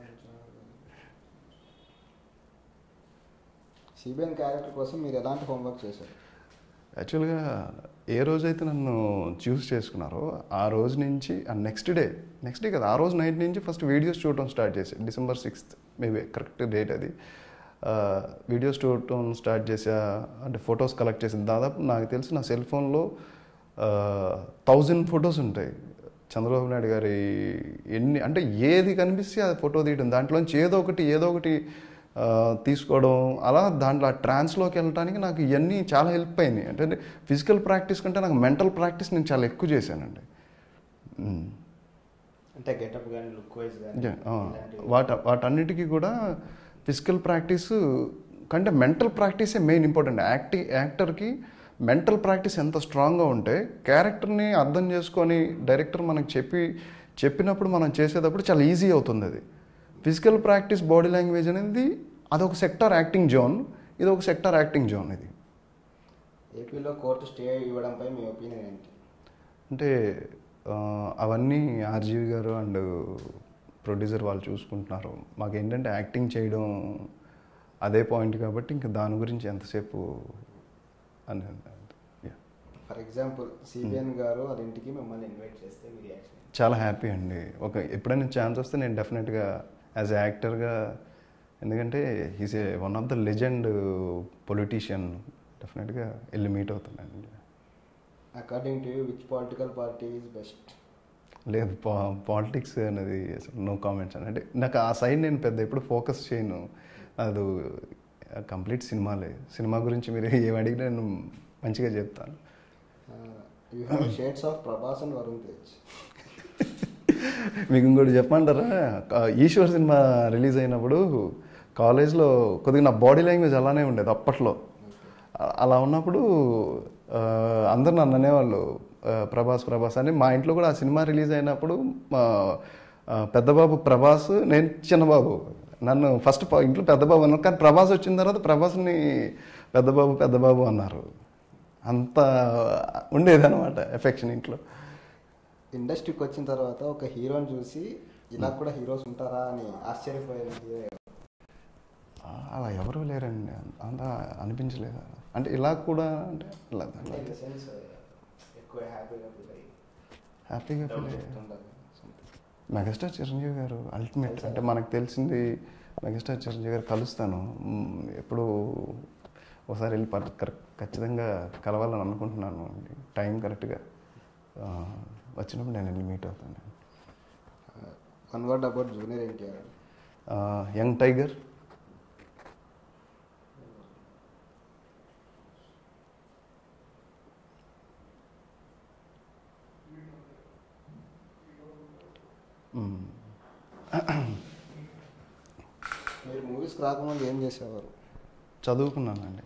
[SPEAKER 2] సిబిఎన్ క్యారెక్టర్ కోసం మీరు ఎలాంటి హోంవర్క్ చేశారు
[SPEAKER 3] యాక్చువల్గా ఏ రోజైతే నన్ను చూస్ చేసుకున్నారో ఆ రోజు నుంచి ఆ నెక్స్ట్ డే నెక్స్ట్ డే కదా ఆ రోజు నైట్ నుంచి ఫస్ట్ వీడియోస్ చూడటం స్టార్ట్ చేశాను December sixth maybe correct date అది వీడియోస్ చూడటం స్టార్ట్ చేసా అంటే ఫొటోస్ కలెక్ట్ చేసిన దాదాపు నాకు తెలిసి నా సెల్ ఫోన్లో థౌజండ్ ఫొటోస్ ఉంటాయి చంద్రబాబు నాయుడు గారి ఎన్ని అంటే ఏది కనిపిస్తే అది ఫోటో తీయడం దాంట్లోంచి ఏదో ఒకటి ఏదో ఒకటి ఆ, తీసుకోవడం అలా దాంట్లో ఆ ట్రాన్స్లోకి వెళ్ళడానికి నాకు ఇవన్నీ చాలా హెల్ప్ అయినాయి అంటే ఫిజికల్ ప్రాక్టీస్ కంటే నాకు మెంటల్ ప్రాక్టీస్ నేను చాలా ఎక్కువ చేశానండి మ్మ్.
[SPEAKER 2] అంటే గెటప్ కానీ లుక్ వైజ్ కానీ
[SPEAKER 3] Yeah, ఆ, వాట వాటన్నిటికీ కూడా ఫిజికల్ ప్రాక్టీస్ కంటే మెంటల్ ప్రాక్టీసే మెయిన్ ఇంపార్టెంట్ యాక్టి యాక్టర్కి మెంటల్ ప్రాక్టీస్ ఎంత స్ట్రాంగ్గా ఉంటే క్యారెక్టర్ని అర్థం చేసుకొని డైరెక్టర్ మనకు చెప్పి చెప్పినప్పుడు మనం చేసేటప్పుడు చాలా ఈజీ అవుతుంది అది ఫిజికల్ ప్రాక్టీస్ బాడీ లాంగ్వేజ్ అనేది అదొక సెక్టార్ యాక్టింగ్ జోన్ ఇది ఒక సెక్టార్ యాక్టింగ్ జోన్ ఇది
[SPEAKER 2] ఏపీలో కోర్టు స్టే ఇవ్వడంపై మీ ఒపీనియన్ ఏంటి
[SPEAKER 3] అంటే ఆ, అవన్నీ ఆర్జీవి గారు అండ్ ప్రొడ్యూసర్ వాళ్ళు చూసుకుంటున్నారు మాకు ఏంటంటే యాక్టింగ్ చేయడం అదే పాయింట్ కాబట్టి ఇంకా దాని గురించి ఎంతసేపు అని yeah.
[SPEAKER 2] ఫర్ ఎగ్జాంపుల్ సిబిఎన్ గారు వాళ్ళ ఇంటికి మిమ్మల్ని ఇన్వైట్ చేస్తే మీ రియాక్షన్
[SPEAKER 3] చాలా హ్యాపీ అండి ఒక ఎప్పుడైనా ఛాన్స్ వస్తే నేను డెఫినెట్గా యాజ్ యాక్టర్గా ఎందుకంటే is a one of the legend politician డెఫినెట్గా వెళ్ళి మీట్ అవుతానండి
[SPEAKER 2] according to you which political party is best
[SPEAKER 3] లేదు పా పాలిటిక్స్ అనేది అసలు నో కామెంట్స్ అని అంటే నాకు ఆ సైడ్ నేను పెద్ద ఎప్పుడు ఫోకస్ చేయను అది కంప్లీట్ సినిమాలే సినిమా గురించి మీరు ఏం అడిగినా నేను మంచిగా చెప్తాను
[SPEAKER 2] you have shades of Prabhas and Varun Tej
[SPEAKER 3] మీకు ఇంకోటి చెప్పమంటారా ఆ, ఈశ్వర్ సినిమా రిలీజ్ అయినప్పుడు కాలేజ్లో కొద్దిగా నా బాడీ లాంగ్వేజ్ అలానే ఉండేది అప్పట్లో అ- అలా ఉన్నప్పుడు ఆ, అందరు నన్ను అనేవాళ్ళు ఆ, ప్రభాస్ ప్రభాస్ అని మా ఇంట్లో కూడా ఆ సినిమా రిలీజ్ అయినప్పుడు మా ఆ, పెద్దబాబు ప్రభాస్ నేను చిన్నబాబు నన్ను ఫస్ట్ ప- ఇంట్లో పెద్దబాబు అన్నారు కానీ ప్రభాస్ వచ్చిన తర్వాత ప్రభాస్ని పెద్దబాబు పెద్దబాబు అన్నారు అంత ఉండేదన్నమాట ఎఫెక్షన్ ఇంట్లో
[SPEAKER 2] ఇండస్ట్రీకి వచ్చిన తర్వాత ఒక హీరోని చూసి ఇలా కూడా హీరోస్ ఉంటారా అని ఆశ్చర్యపోయిన హీరో
[SPEAKER 3] ఆ, అలా ఎవరు లేరండి అంత అనిపించలేదు అంటే ఇలా కూడా అంటే ఇలా
[SPEAKER 2] అంటే ఇన్ ద సెన్స్ ఎక్కువ హ్యాపీగా ఫీల్ అయ్యి
[SPEAKER 3] హ్యాపీగా ఫీల్
[SPEAKER 2] డౌట్
[SPEAKER 3] అయ్యారు
[SPEAKER 2] చెప్తుంటారు something.
[SPEAKER 3] మెగాస్టార్ చిరంజీవి గారు అల్టిమేట్ అంటే మనకు తెలిసింది మెగాస్టార్ చిరంజీవి గారు కలుస్తాను మ్, ఎప్పుడు ఒకసారి వెళ్ళి పర్ కరెక్ట్ ఖచ్చితంగా కలవాలని అనుకుంటున్నాను టైం కరెక్ట్గా ఆ, వచ్చినప్పుడు నేను వెళ్ళి మీట్ అవుతాను
[SPEAKER 2] one word about junior NTR
[SPEAKER 3] ఆ, యంగ్ టైగర్ మ్,
[SPEAKER 2] మీరు మూవీస్కి రాకముందు ఏం చేసేవారు
[SPEAKER 3] చదువుకున్నానండి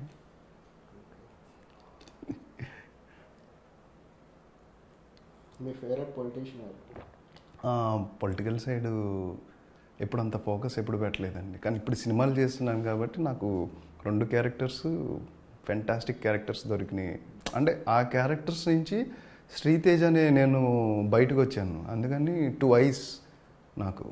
[SPEAKER 2] మీ ఫేవరెట్ పొలిటీషియన్ ఎవరు
[SPEAKER 3] పొలిటికల్ సైడ్ ఎప్పుడు అంత ఫోకస్ ఎప్పుడు పెట్టలేదండి కానీ ఇప్పుడు సినిమాలు చేస్తున్నాను కాబట్టి నాకు రెండు క్యారెక్టర్స్ ఫెంటాస్టిక్ క్యారెక్టర్స్ దొరికినాయి అంటే ఆ క్యారెక్టర్స్ నుంచి శ్రీతేజ్ అనే నేను బయటకు వచ్చాను అందుకని టూ ఐస్ నాకు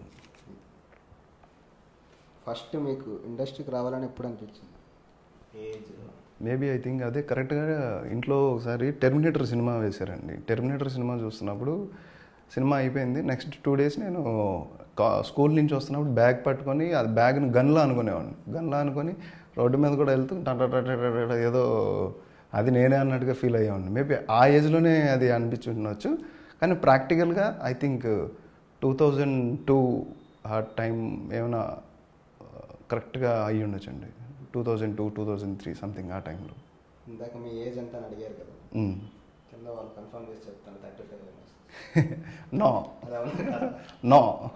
[SPEAKER 2] ఫస్ట్ మీకు ఇండస్ట్రీకి రావాలని ఎప్పుడు అనిపించింది ఏజ్
[SPEAKER 3] మేబీ ఐ థింక్ అదే కరెక్ట్గా ఇంట్లో ఒకసారి టెర్మినేటర్ సినిమా వేశారండి టెర్మినేటర్ సినిమా చూస్తున్నప్పుడు సినిమా అయిపోయింది నెక్స్ట్ టూ డేస్ నేను కా- స్కూల్ నుంచి వస్తున్నప్పుడు బ్యాగ్ పట్టుకొని అది బ్యాగ్ని గన్లా అనుకునేవాడిని గన్లా అనుకొని రోడ్డు మీద కూడా వెళ్తూ టట టట టట టట ఏదో అది నేనే అన్నట్టుగా ఫీల్ అయ్యేవాడిని మేబీ ఆ ఏజ్లోనే అది అనిపించుండొచ్చు కానీ ప్రాక్టికల్గా I think two thousand two ఆ టైం ఏమైనా కరెక్ట్గా అయ్యి ఉండొచ్చండి two thousand two two thousand three something ఆ టైంలో
[SPEAKER 2] ఇందాక మీ ఏజ్ ఎంత అని అడిగారు కదా కింద వాళ్ళు కన్ఫర్మ్ చేసి చెప్తాను థర్టీ ఫైవ్
[SPEAKER 3] నో
[SPEAKER 2] అది అవును కదా
[SPEAKER 3] నో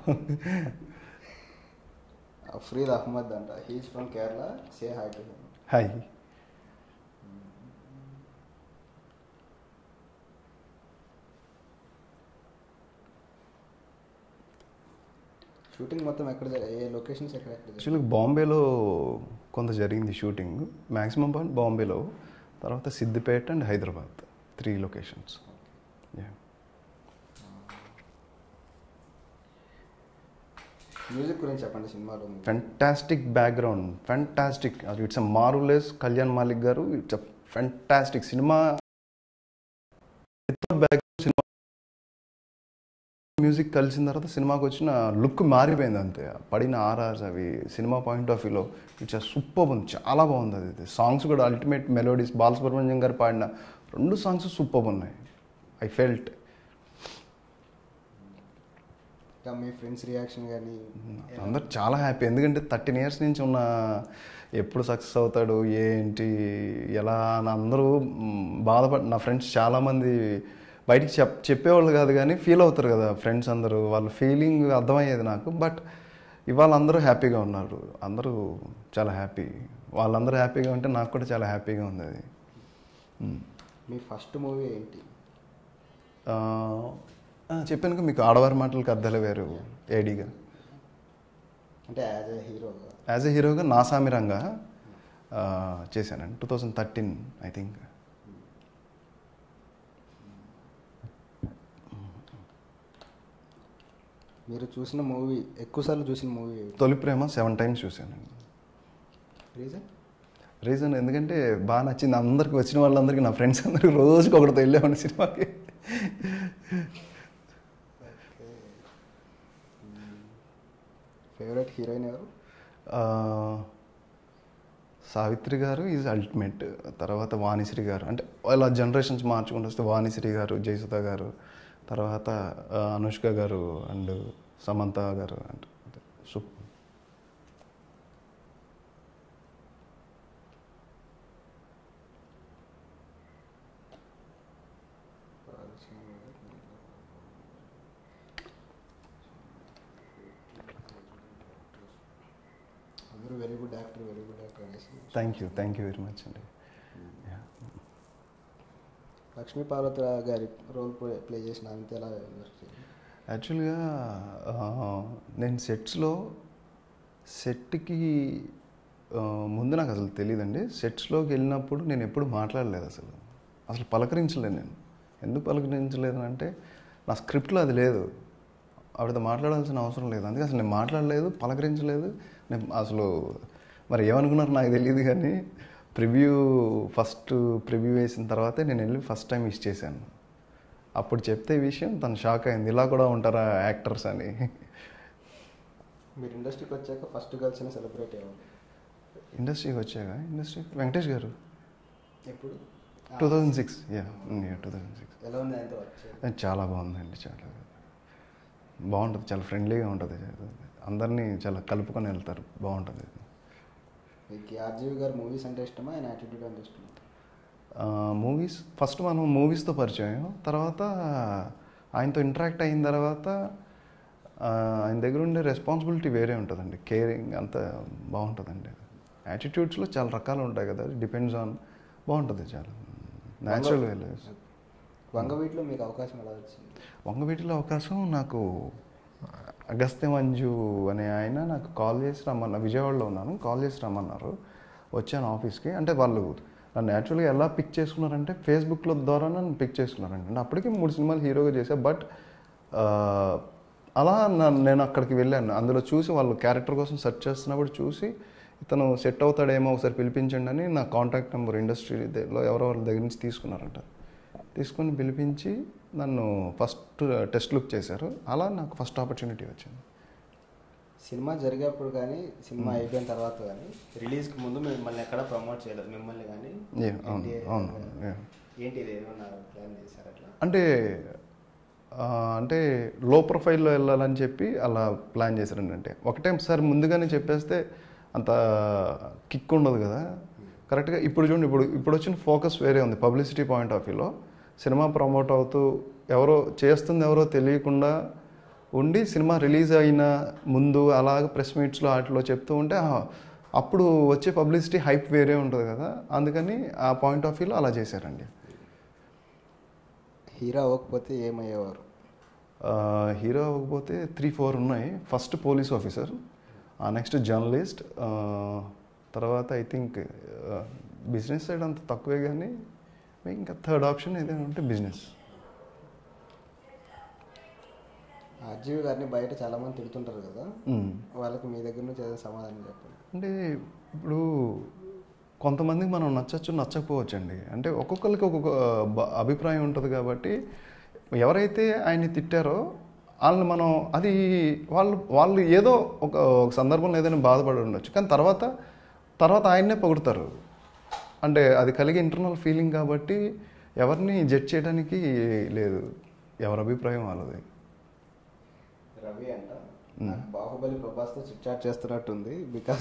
[SPEAKER 2] అఫ్రీద్ అహ్మద్ అంట he's from Kerala say hi to him
[SPEAKER 3] hi
[SPEAKER 2] shooting మొత్తం ఎక్కడ జరి- ఏ లొకేషన్స్ ఎక్కడ ఎక్కడ జరిగాయి?
[SPEAKER 3] యాక్చువల్లీ బాంబేలో కొంత జరిగింది షూటింగ్ మ్యాక్సిమం పాయింట్ బాంబేలో తర్వాత Siddipet and Hyderabad three locations
[SPEAKER 2] music గురించి చెప్పండి సినిమాలో
[SPEAKER 3] ఫెంటాస్టిక్ బ్యాక్గ్రౌండ్ ఫెంటాస్టిక్ అది ఇట్స్ అ మారులెస్ కళ్యాణ్ మాలిక్ గారు ఇట్స్ అ ఫెంటాస్టిక్ సినిమా బ్యాక్గ్రౌండ్ సినిమా మ్యూజిక్ కలిసిన తర్వాత సినిమాకి వచ్చిన లుక్ మారిపోయింది అంతే పడిన ఆర్ఆర్స్ అవి సినిమా పాయింట్ ఆఫ్ వ్యూలో ఇట్స్ సూపర్ ఉంది చాలా బాగుంది అది సాంగ్స్ కూడా అల్టిమేట్ మెలోడీస్ బాలసుబ్రహ్మణ్యం గారు పాడిన రెండు సాంగ్స్ సూపర్ ఉన్నాయి ఐ ఫెల్ట్
[SPEAKER 2] ఇంకా మీ ఫ్రెండ్స్ రియాక్షన్ కానీ
[SPEAKER 3] అందరు చాలా హ్యాపీ ఎందుకంటే థర్టీన్ ఇయర్స్ నుంచి ఉన్న ఎప్పుడు సక్సెస్ అవుతాడు ఏంటి ఎలా అని అందరూ మ్, బాధపడి నా ఫ్రెండ్స్ చాలామంది బయటికి చెప్ చెప్పేవాళ్ళు కాదు కానీ ఫీల్ అవుతారు కదా ఫ్రెండ్స్ అందరూ వాళ్ళ ఫీలింగ్ అర్థమయ్యేది నాకు బట్ ఇవాళ అందరూ హ్యాపీగా ఉన్నారు అందరూ చాలా హ్యాపీ వాళ్ళందరూ హ్యాపీగా ఉంటే నాకు కూడా చాలా హ్యాపీగా ఉంది అది మ్.
[SPEAKER 2] మీ ఫస్ట్ మూవీ ఏంటి
[SPEAKER 3] ఆ, ఆ, చెప్పాను కదా మీకు ఆడవారి మాటలకు అర్థాలు వేరు ఏడీగా
[SPEAKER 2] అంటే యాజ్ ఎ హీరోగా
[SPEAKER 3] యాజ్ ఎ హీరోగా నాసామిరంగా ఆ, చేశానండి two thousand thirteen I think
[SPEAKER 2] మీరు చూసిన మూవీ ఎక్కువసార్లు చూసిన movie
[SPEAKER 3] Tholi Prema seven times చూశానండి
[SPEAKER 2] రీజన్
[SPEAKER 3] రీజన్ ఎందుకంటే బాగా నచ్చింది అందరికి వచ్చిన వాళ్ళందరికీ నా ఫ్రెండ్స్ అందరికి రోజుకి ఒకటితో వెళ్ళామని సినిమాకి
[SPEAKER 2] ఫేవరెట్ హీరోయిన్ ఎవరు
[SPEAKER 3] ఆ, సావిత్రి గారు ఈజ్ అల్టిమేట్ తర్వాత వాణిశ్రీ గారు అంటే ఇలా జనరేషన్స్ మార్చుకుంటూ వస్తే వాణిశ్రీ గారు జయసుధ గారు తర్వాత ఆ, అనుష్క గారు అండ్ సమంత గారు అంటే సూపర్
[SPEAKER 2] అందరూ very good actor very good actor అనేసి
[SPEAKER 3] thank you thank you very much అండి Yeah.
[SPEAKER 2] లక్ష్మీ పార్వతిరావు గారి రోల్ ప్లే చేసిన అంత ఎలా
[SPEAKER 3] యాక్చువల్గా ఆ, నేను సెట్స్లో సెట్కి ఆ, ముందు నాకు అసలు తెలియదండి సెట్స్లోకి వెళ్ళినప్పుడు నేను ఎప్పుడు మాట్లాడలేదు అసలు అసలు పలకరించలేదు నేను ఎందుకు పలకరించలేదు అంటే నా స్క్రిప్ట్లో అది లేదు ఆవిడతో మాట్లాడాల్సిన అవసరం లేదు అందుకే అసలు నేను మాట్లాడలేదు పలకరించలేదు నేను అసలు మరి ఏమనుకున్నారు నాకు తెలియదు కానీ ప్రివ్యూ ఫస్ట్ ప్రివ్యూ వేసిన తర్వాతే నేను వెళ్ళి ఫస్ట్ టైం విష్ చేశాను అప్పుడు చెప్తే ఈ విషయం తను షాక్ అయింది ఇలా కూడా ఉంటారా యాక్టర్స్ అని
[SPEAKER 2] మీరు ఇండస్ట్రీకి వచ్చాక ఫస్ట్ కలిసిన సెలబ్రిటీ ఎవరు
[SPEAKER 3] ఇండస్ట్రీకి వచ్చాక ఇండస్ట్రీ వెంకటేష్ గారు
[SPEAKER 2] ఎప్పుడు
[SPEAKER 3] two thousand six yeah two thousand six
[SPEAKER 2] ఎలా ఉంది ఆయనతో వర్క్ చేయడం?
[SPEAKER 3] చాలా బాగుందండి చాలా బాగుంటుంది చాలా ఫ్రెండ్లీగా ఉంటుంది అందరినీ చాలా కలుపుకొని వెళ్తారు బాగుంటుంది
[SPEAKER 2] మీకు ఆర్జీవి గారు మూవీస్ అంటే ఇష్టమా ఆయన యాటిట్యూడ్ అంటే ఇష్టమా
[SPEAKER 3] మూవీస్ ఫస్ట్ మనం మూవీస్తో పరిచయం తర్వాత ఆయనతో ఇంటరాక్ట్ అయిన తర్వాత ఆ, ఆయన దగ్గర ఉండే రెస్పాన్సిబిలిటీ వేరే ఉంటుందండి కేరింగ్ అంతా బాగుంటుందండి యాటిట్యూడ్స్లో చాలా రకాలు ఉంటాయి కదా డిపెండ్స్ ఆన్ బాగుంటుంది చాలా న్యాచురల్ వేలో
[SPEAKER 2] వంగవీటిలో మీకు అవకాశం ఎలా వచ్చింది
[SPEAKER 3] వంగవీటిలో అవకాశం నాకు అగస్త్య మంజు అనే ఆయన నాకు కాల్ చేసి రమ్మన్న విజయవాడలో ఉన్నాను కాల్ చేసి రమ్మన్నారు వచ్చాను ఆఫీస్కి అంటే వాళ్ళు నన్ను యాక్చువల్గా ఎలా పిక్ చేసుకున్నారంటే ఫేస్బుక్లో ద్వారా నన్ను పిక్ చేసుకున్నారండి అంటే అప్పటికి మూడు సినిమాలు హీరోగా చేశా బట్ అలా నా- నేను అక్కడికి వెళ్ళాను అందులో చూసి వాళ్ళు క్యారెక్టర్ కోసం సెర్చ్ చేస్తున్నప్పుడు చూసి ఇతను సెట్ అవుతాడేమో ఒకసారి పిలిపించండి అని నా కాంటాక్ట్ నెంబర్ ఇండస్ట్రీలో ఎవరో వాళ్ళ దగ్గర నుంచి తీసుకున్నారంట తీసుకొని పిలిపించి నన్ను ఫస్ట్ టెస్ట్ లుక్ చేశారు అలా నాకు ఫస్ట్ ఆపర్చునిటీ వచ్చింది
[SPEAKER 2] సినిమా జరిగేప్పుడు కానీ సినిమా అయిపోయిన తర్వాత కానీ రిలీజ్కి ముందు మిమ్మల్ని ఎక్కడ ప్రమోట్ చేయలేదు మిమ్మల్ని కానీ
[SPEAKER 3] Yeah, అవును,
[SPEAKER 2] ఏంటి-
[SPEAKER 3] అవును, yeah.
[SPEAKER 2] ఏంటి ఇది ఏమన్నా ప్లాన్ చేశారు అట్లా
[SPEAKER 3] అంటే ఆ, అంటే లో ప్రొఫైల్లో వెళ్ళాలని చెప్పి అలా ప్లాన్ చేశారండి అంటే ఒకటే సార్ ముందుగానే చెప్పేస్తే అంత కిక్ ఉండదు కదా కరెక్ట్గా ఇప్పుడు చూడండి ఇప్పుడు ఇప్పుడు వచ్చిన ఫోకస్ వేరే ఉంది పబ్లిసిటీ పాయింట్ ఆఫ్ వ్యూలో సినిమా ప్రమోట్ అవుతూ ఎవరో చేస్తుంది ఎవరో తెలియకుండా ఉండి సినిమా రిలీజ్ అయిన ముందు అలాగ ప్రెస్ మీట్స్లో వాటిలో చెప్తూ ఉంటే ఆ, అప్పుడు వచ్చే పబ్లిసిటీ హైప్ వేరే ఉంటుంది కదా అందుకని ఆ పాయింట్ ఆఫ్ వ్యూలో అలా చేశారండి
[SPEAKER 2] హీరో అవ్వకపోతే ఏమయ్యేవారు
[SPEAKER 3] ఆ, హీరో అవ్వకపోతే త్రీ ఫోర్ ఉన్నాయి first police officer next journalist తర్వాత ఐ థింక్ బిజినెస్ సైడ్ అంత తక్కువే కానీ ఇంకా థర్డ్ ఆప్షన్ ఏదైనా ఉంటే బిజినెస్
[SPEAKER 2] ఆర్జీవి గారిని బయట చాలా మంది తిడుతుంటారు కదా వాళ్ళకి మీ దగ్గర నుంచి ఏదైనా సమాధానం చెప్పండి
[SPEAKER 3] అంటే ఇప్పుడు కొంతమందికి మనం నచ్చచ్చు నచ్చకపోవచ్చు అండి అంటే ఒక్కొక్కరికి ఒక్కొక్క బ- అభిప్రాయం ఉంటుంది కాబట్టి ఎవరైతే ఆయన్ని తిట్టారో వాళ్ళని మనం అది వాళ్ళు వాళ్ళు ఏదో ఒక ఒక సందర్భంలో ఏదైనా బాధపడి ఉండొచ్చు కానీ తర్వాత తర్వాత ఆయన్నే పొగుడతారు అంటే అది కలిగే ఇంటర్నల్ ఫీలింగ్ కాబట్టి ఎవరిని జడ్జ్ చేయడానికి లేదు ఎవరి అభిప్రాయం వాళ్ళది
[SPEAKER 2] రవి అంట నాకు బాహుబలి ప్రభాస్తో చిట్చాట్ చేస్తున్నట్టుంది because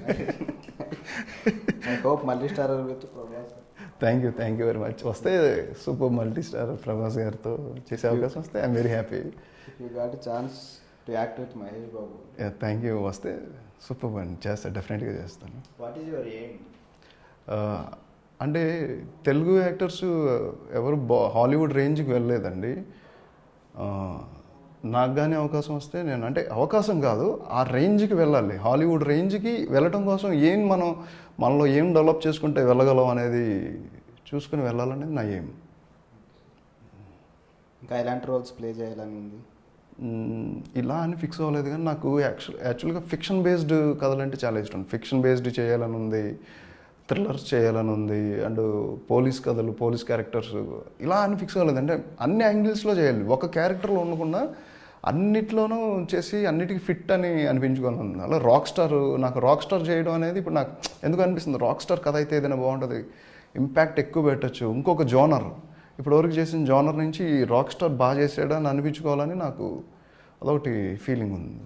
[SPEAKER 2] I hope multi star with Prabhas
[SPEAKER 3] thank you thank you very much వస్తే సూపర్ మల్టీ స్టార్ ప్రభాస్ గారితో చేసే అవకాశం వస్తే I'm very happy
[SPEAKER 2] you got chance to act with Mahesh Babu
[SPEAKER 3] thank you వస్తే సూపర్ అండి చేస్తాను డెఫినెట్గా చేస్తాను
[SPEAKER 2] వాట్ ఈస్ యువర్ ఎయిమ్
[SPEAKER 3] ఆ, అంటే తెలుగు యాక్టర్స్ ఎవరు బా హాలీవుడ్ రేంజ్కి వెళ్ళలేదండి ఆ, నాకు కానీ అవకాశం వస్తే నేను అంటే అవకాశం కాదు ఆ రేంజ్కి వెళ్ళాలి హాలీవుడ్ రేంజ్కి వెళ్ళటం కోసం ఏం మనం మనలో ఏం డెవలప్ చేసుకుంటే వెళ్ళగలం అనేది చూసుకుని వెళ్ళాలనేది నా ఏం
[SPEAKER 2] ఇంకా ఎలాంటి రోల్స్ ప్లే చేయాలని ఉంది
[SPEAKER 3] మ్, ఇలా అని ఫిక్స్ అవ్వలేదు కానీ నాకు యాక్చువల్ యాక్చువల్గా ఫిక్షన్ బేస్డ్ కథలంటే చాలా ఇష్టం ఫిక్షన్ బేస్డ్ చేయాలని ఉంది థ్రిల్లర్స్ చేయాలని ఉంది అండ్ పోలీస్ కథలు పోలీస్ క్యారెక్టర్స్ ఇలా అని ఫిక్స్ అవ్వలేదు అంటే అన్ని యాంగిల్స్లో చేయాలి ఒక క్యారెక్టర్లో ఉండకుండా అన్నిట్లోనూ చేసి అన్నిటికీ ఫిట్ అని అనిపించుకోవాలి అలా రాక్ స్టార్ నాకు రాక్ స్టార్ చేయడం అనేది ఇప్పుడు నాకు ఎందుకు అనిపిస్తుంది రాక్ స్టార్ కథ అయితే ఏదైనా బాగుంటుంది ఇంపాక్ట్ ఎక్కువ పెట్టచ్చు ఇంకొక జోనర్ ఇప్పుడు వరకు చేసిన జోనర్ నుంచి రాక్ స్టార్ బాగా చేసాడు అని అనిపించుకోవాలని నాకు అదొకటి ఫీలింగ్ ఉంది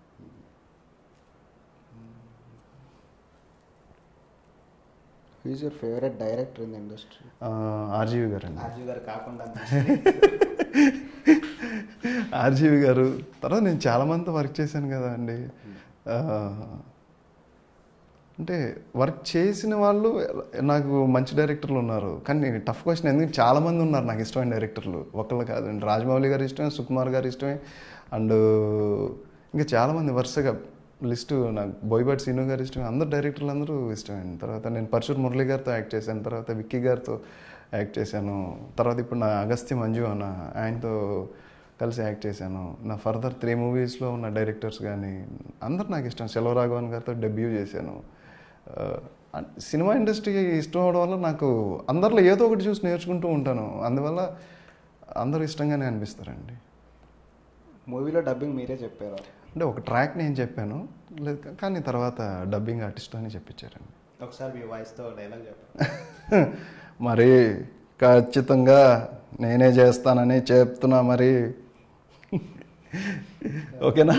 [SPEAKER 2] is your favourite director in the industry
[SPEAKER 3] RGV గారు అండి
[SPEAKER 2] రాజీవ్ గారు కాకుండా
[SPEAKER 3] ఆర్జీవి గారు తర్వాత నేను చాలా మందితో వర్క్ చేశాను కదా అండి ఆ, అంటే వర్క్ చేసిన వాళ్ళు నాకు మంచి డైరెక్టర్లు ఉన్నారు కానీ టఫ్ క్వశ్చన్ ఎందుకంటే చాలా మంది ఉన్నారు నాకు ఇష్టమైన డైరెక్టర్లు ఒకళ్ళు కాదండి రాజమౌళి గారు ఇష్టమే సుకుమార్ గారు ఇష్టమే అండ్ ఇంకా చాలామంది వరుసగా లిస్టు నాకు బోయపాటి సీను గారు ఇష్టమే అందరు డైరెక్టర్లు అందరూ ఇష్టమే తర్వాత నేను పరశుర్ మురళి గారితో యాక్ట్ చేశాను తర్వాత విక్కీ గారితో యాక్ట్ చేశాను తర్వాత ఇప్పుడు నా అగస్త్య మంజు అన్న ఆయనతో కలిసి యాక్ట్ చేశాను నా ఫర్దర్ త్రీ మూవీస్లో ఉన్న డైరెక్టర్స్ కానీ అందరు నాకు ఇష్టం సెలవరాఘవన్ గారితో డెబ్యూ చేశాను ఆ, అన్- సినిమా ఇండస్ట్రీ ఇష్టం అవడం వల్ల నాకు అందరిలో ఏదో ఒకటి చూసి నేర్చుకుంటూ ఉంటాను అందువల్ల అందరూ ఇష్టంగానే అనిపిస్తారండి
[SPEAKER 2] మూవీలో డబ్బింగ్ మీరే చెప్పారు
[SPEAKER 3] అంటే ఒక ట్రాక్ నేను చెప్పాను లేదు కానీ తర్వాత డబ్బింగ్ ఆర్టిస్ట్ అని చెప్పించారండి
[SPEAKER 2] ఒకసారి మీ వాయిస్తో డైలాగ్ చెప్పండి
[SPEAKER 3] మరి ఖచ్చితంగా నేనే చేస్తానని చెప్తున్నా మరి ఓకేనా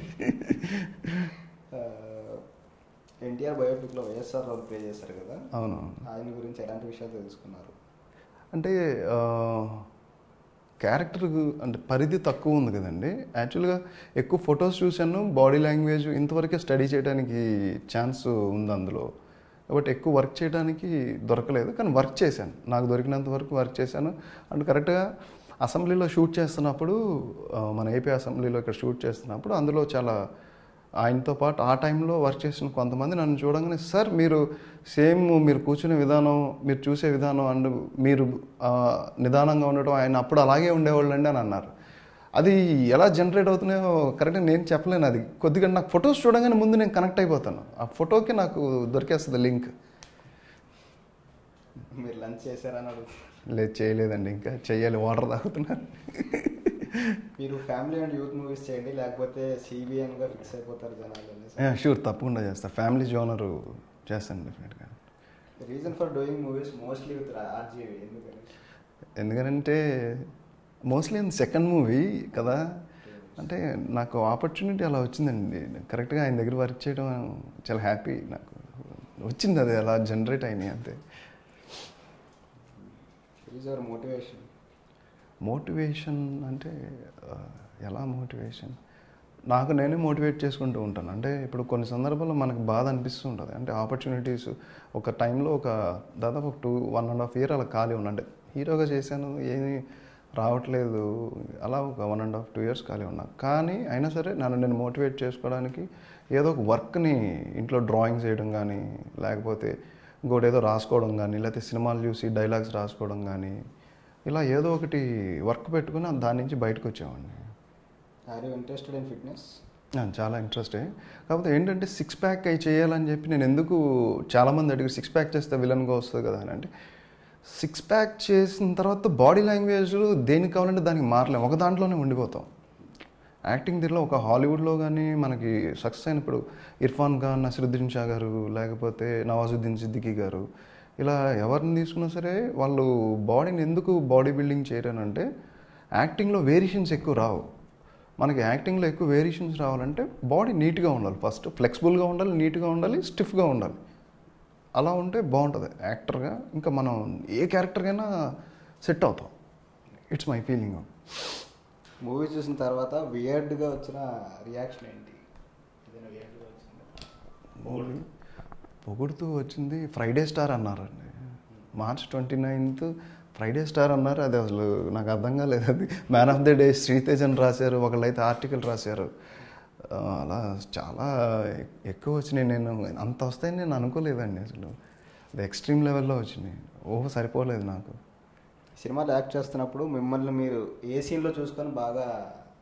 [SPEAKER 2] ఎన్టీఆర్ బయోపిక్లో వైఎస్ఆర్ రోల్ ప్లే చేశారు కదా
[SPEAKER 3] అవును
[SPEAKER 2] ఆయన గురించి ఎలాంటి విషయాలు తెలుసుకున్నారు
[SPEAKER 3] అంటే ఆ, క్యారెక్టర్ అంటే పరిధి తక్కువ ఉంది కదండి యాక్చువల్గా ఎక్కువ ఫొటోస్ చూశాను బాడీ లాంగ్వేజ్ ఇంతవరకే స్టడీ చేయడానికి ఛాన్స్ ఉంది అందులో కాబట్టి ఎక్కువ వర్క్ చేయడానికి దొరకలేదు కానీ వర్క్ చేశాను నాకు దొరికినంత వరకు వర్క్ చేశాను అండ్ కరెక్ట్గా అసెంబ్లీలో షూట్ చేస్తున్నప్పుడు ఆ, మన ఏపీ అసెంబ్లీలో ఇక్కడ షూట్ చేస్తున్నప్పుడు అందులో చాలా ఆయనతో పాటు ఆ టైంలో వర్క్ చేసిన కొంతమంది నన్ను చూడంగానే సార్ మీరు సేమ్ మీరు కూర్చునే విధానం మీరు చూసే విధానం అండ్ మీరు ఆ, నిదానంగా ఉండటం ఆయన అప్పుడు అలాగే ఉండేవాళ్ళండి అని అన్నారు అది ఎలా జనరేట్ అవుతున్నాయో కరెక్ట్గా నేను చెప్పలేను అది కొద్దిగా నాకు ఫొటోస్ చూడగానే ముందు నేను కనెక్ట్ అయిపోతాను ఆ ఫోటోకి నాకు దొరికేస్తుంది లింక్
[SPEAKER 2] మీరు లంచ్ చేశారని అడుగుతున్నారు
[SPEAKER 3] లేదు చేయలేదండి ఇంకా చెయ్యాలి వాటర్ తాగుతున్నాను
[SPEAKER 2] మీరు ఫ్యామిలీ అండ్ యూత్ మూవీస్ చేయండి లేకపోతే సిబిఎన్గా ఫిక్స్ అయిపోతారు జనాలు అనేసి
[SPEAKER 3] షూర్ తప్పకుండా చేస్తా ఫ్యామిలీ జోనరు చేస్తాను డెఫినెట్గా
[SPEAKER 2] reason for doing movies mostly with RGV ఎందుకని
[SPEAKER 3] ఎందుకంటే మోస్ట్లీ సెకండ్ మూవీ కదా అంటే నాకు ఆపర్చునిటీ అలా వచ్చిందండి కరెక్ట్గా ఆయన దగ్గర వర్క్ చేయడం చాలా హ్యాపీ నాకు వచ్చింది అది అలా జనరేట్ అయినాయి అంతే
[SPEAKER 2] ఈజ్ అవర్ మోటివేషన్
[SPEAKER 3] మోటివేషన్ అంటే ఆ, ఎలా మోటివేషన్ నాకు నేనే మోటివేట్ చేసుకుంటూ ఉంటాను అంటే ఇప్పుడు కొన్ని సందర్భాల్లో మనకు బాధ అనిపిస్తూ ఉంటుంది అంటే ఆపర్చునిటీస్ ఒక టైంలో ఒక దాదాపు ఒక two one and half year అలా ఖాళీ ఉన్నా అంటే హీరోగా చేశాను ఏమీ రావట్లేదు అలా ఒక one and half two years ఖాళీ ఉన్నా కానీ అయినా సరే నన్ను నేను మోటివేట్ చేసుకోవడానికి ఏదో ఒక వర్క్ని ఇంట్లో డ్రాయింగ్ చేయడం కానీ లేకపోతే ఇంకోటి ఏదో రాసుకోవడం కానీ లేకపోతే సినిమాలు చూసి డైలాగ్స్ రాసుకోవడం కానీ ఇలా ఏదో ఒకటి వర్క్ పెట్టుకుని దాని నుంచి బయటకు వచ్చేవాడిని
[SPEAKER 2] are you interested in fitness
[SPEAKER 3] నాకు చాలా ఇంట్రెస్టే కాకపోతే ఏంటంటే సిక్స్ ప్యాక్ అవి చేయాలని చెప్పి నేను ఎందుకు చాలామంది అడిగి సిక్స్ ప్యాక్ చేస్తే విలన్గా వస్తుంది కదా అని అంటే సిక్స్ ప్యాక్ చేసిన తర్వాత బాడీ లాంగ్వేజ్ దేనికి కావాలంటే దానికి మారలేం ఒక దాంట్లోనే ఉండిపోతాం యాక్టింగ్ దీనిలో ఒక హాలీవుడ్లో కానీ మనకి సక్సెస్ అయినప్పుడు ఇర్ఫాన్ ఖాన్ నసిరుద్దీన్ షా గారు లేకపోతే నవాజుద్దీన్ సిద్దికీ గారు ఇలా ఎవరిని తీసుకున్నా సరే వాళ్ళు బాడీని ఎందుకు బాడీ బిల్డింగ్ చేయరనంటే యాక్టింగ్లో వేరియేషన్స్ ఎక్కువ రావు మనకి యాక్టింగ్లో ఎక్కువ వేరియేషన్స్ రావాలంటే బాడీ నీట్గా ఉండాలి ఫస్ట్ ఫ్లెక్సిబుల్గా ఉండాలి నీట్గా ఉండాలి స్టిఫ్గా ఉండాలి అలా ఉంటే బాగుంటుంది యాక్టర్గా ఇంకా మనం ఏ క్యారెక్టర్కైనా సెట్ అవుతాం ఇట్స్ మై ఫీలింగ్
[SPEAKER 2] మూవీ చూసిన తర్వాత వియర్డ్గా వచ్చిన రియాక్షన్ ఏంటి ఏదైనా వియర్డ్గా వచ్చిందా
[SPEAKER 3] పొగుడుతూ వచ్చింది ఫ్రైడే స్టార్ అన్నారండి March twenty ninth Friday star అన్నారు అది అసలు నాకు అర్థం కాలేదు అది man of the day Sritej అని రాశారు ఒకళ్ళైతే ఆర్టికల్ రాశారు ఆ, అలా చాలా ఎ- ఎక్కువ వచ్చినాయి నేను అంత వస్తాయని నేను అనుకోలేదండి అసలు అది ఎక్స్ట్రీమ్ లెవెల్లో వచ్చినాయి ఓహో సరిపోలేదు నాకు
[SPEAKER 2] సినిమాలో యాక్ట్ చేస్తున్నప్పుడు మిమ్మల్ని మీరు ఏ సీన్లో చూసుకొని బాగా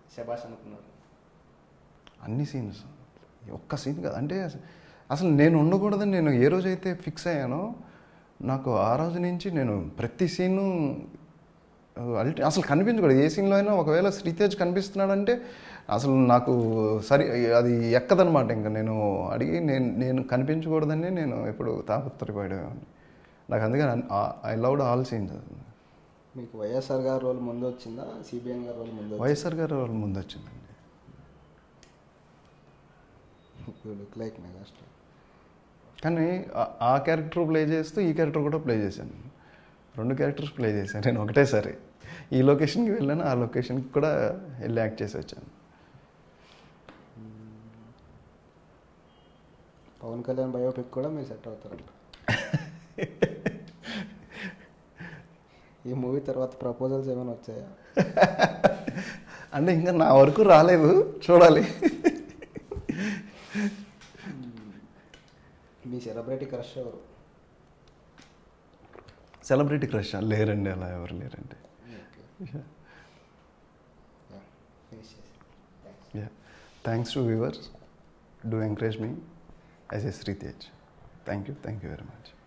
[SPEAKER 2] శబాష్ అనుకున్నారు
[SPEAKER 3] అన్ని సీన్స్ ఒక్క సీన్ కాదు అంటే అస- అసలు నేను ఉండకూడదని నేను ఏ రోజైతే ఫిక్స్ అయ్యానో నాకు ఆ రోజు నుంచి నేను ప్రతి సీను అల్టి అసలు కనిపించకూడదు ఏ సీన్లో అయినా ఒకవేళ శ్రీతేజ్ కనిపిస్తున్నాడంటే అసలు నాకు సరి అది ఎక్కదనమాట ఇంకా నేను అడిగి నేను నేను కనిపించకూడదని నేను ఎప్పుడు తాపత్రపడేవాడిని నాకు అందుకని ఐ లవ్డ్ ఆల్ సీన్స్
[SPEAKER 2] మీకు వైఎస్ఆర్ గారి రోల్ ముందు వచ్చిందా సిబిఎన్ గారి రోల్ ముందు వచ్చిందా
[SPEAKER 3] వైఎస్ఆర్ గారు వాళ్ళ ముందు వచ్చిందండి
[SPEAKER 2] లుక్ లైక్ మెగాస్టార్
[SPEAKER 3] కానీ ఆ- ఆ క్యారెక్టర్ ప్లే చేస్తూ ఈ క్యారెక్టర్ కూడా ప్లే చేశాను రెండు క్యారెక్టర్స్ ప్లే చేశాను నేను ఒకటేసారి ఈ లొకేషన్కి వెళ్ళాను ఆ లొకేషన్కి కూడా వెళ్ళి యాక్ట్ చేసి వచ్చాను
[SPEAKER 2] పవన్ కళ్యాణ్ బయోపిక్ కూడా మీరు సెట్ అవుతారంట ఈ మూవీ తర్వాత ప్రపోజల్స్ ఏమైనా వచ్చాయా
[SPEAKER 3] అంటే ఇంకా నా వరకు రాలేదు చూడాలి
[SPEAKER 2] మీ సెలబ్రిటీ క్రష్ ఎవరు
[SPEAKER 3] సెలబ్రిటీ క్రష్ లేరండి అలా ఎవరు లేరండి
[SPEAKER 2] ఫినిష్ చేసి thanks
[SPEAKER 3] yeah thanks to viewers do encourage me as a Sritej thank you thank you very much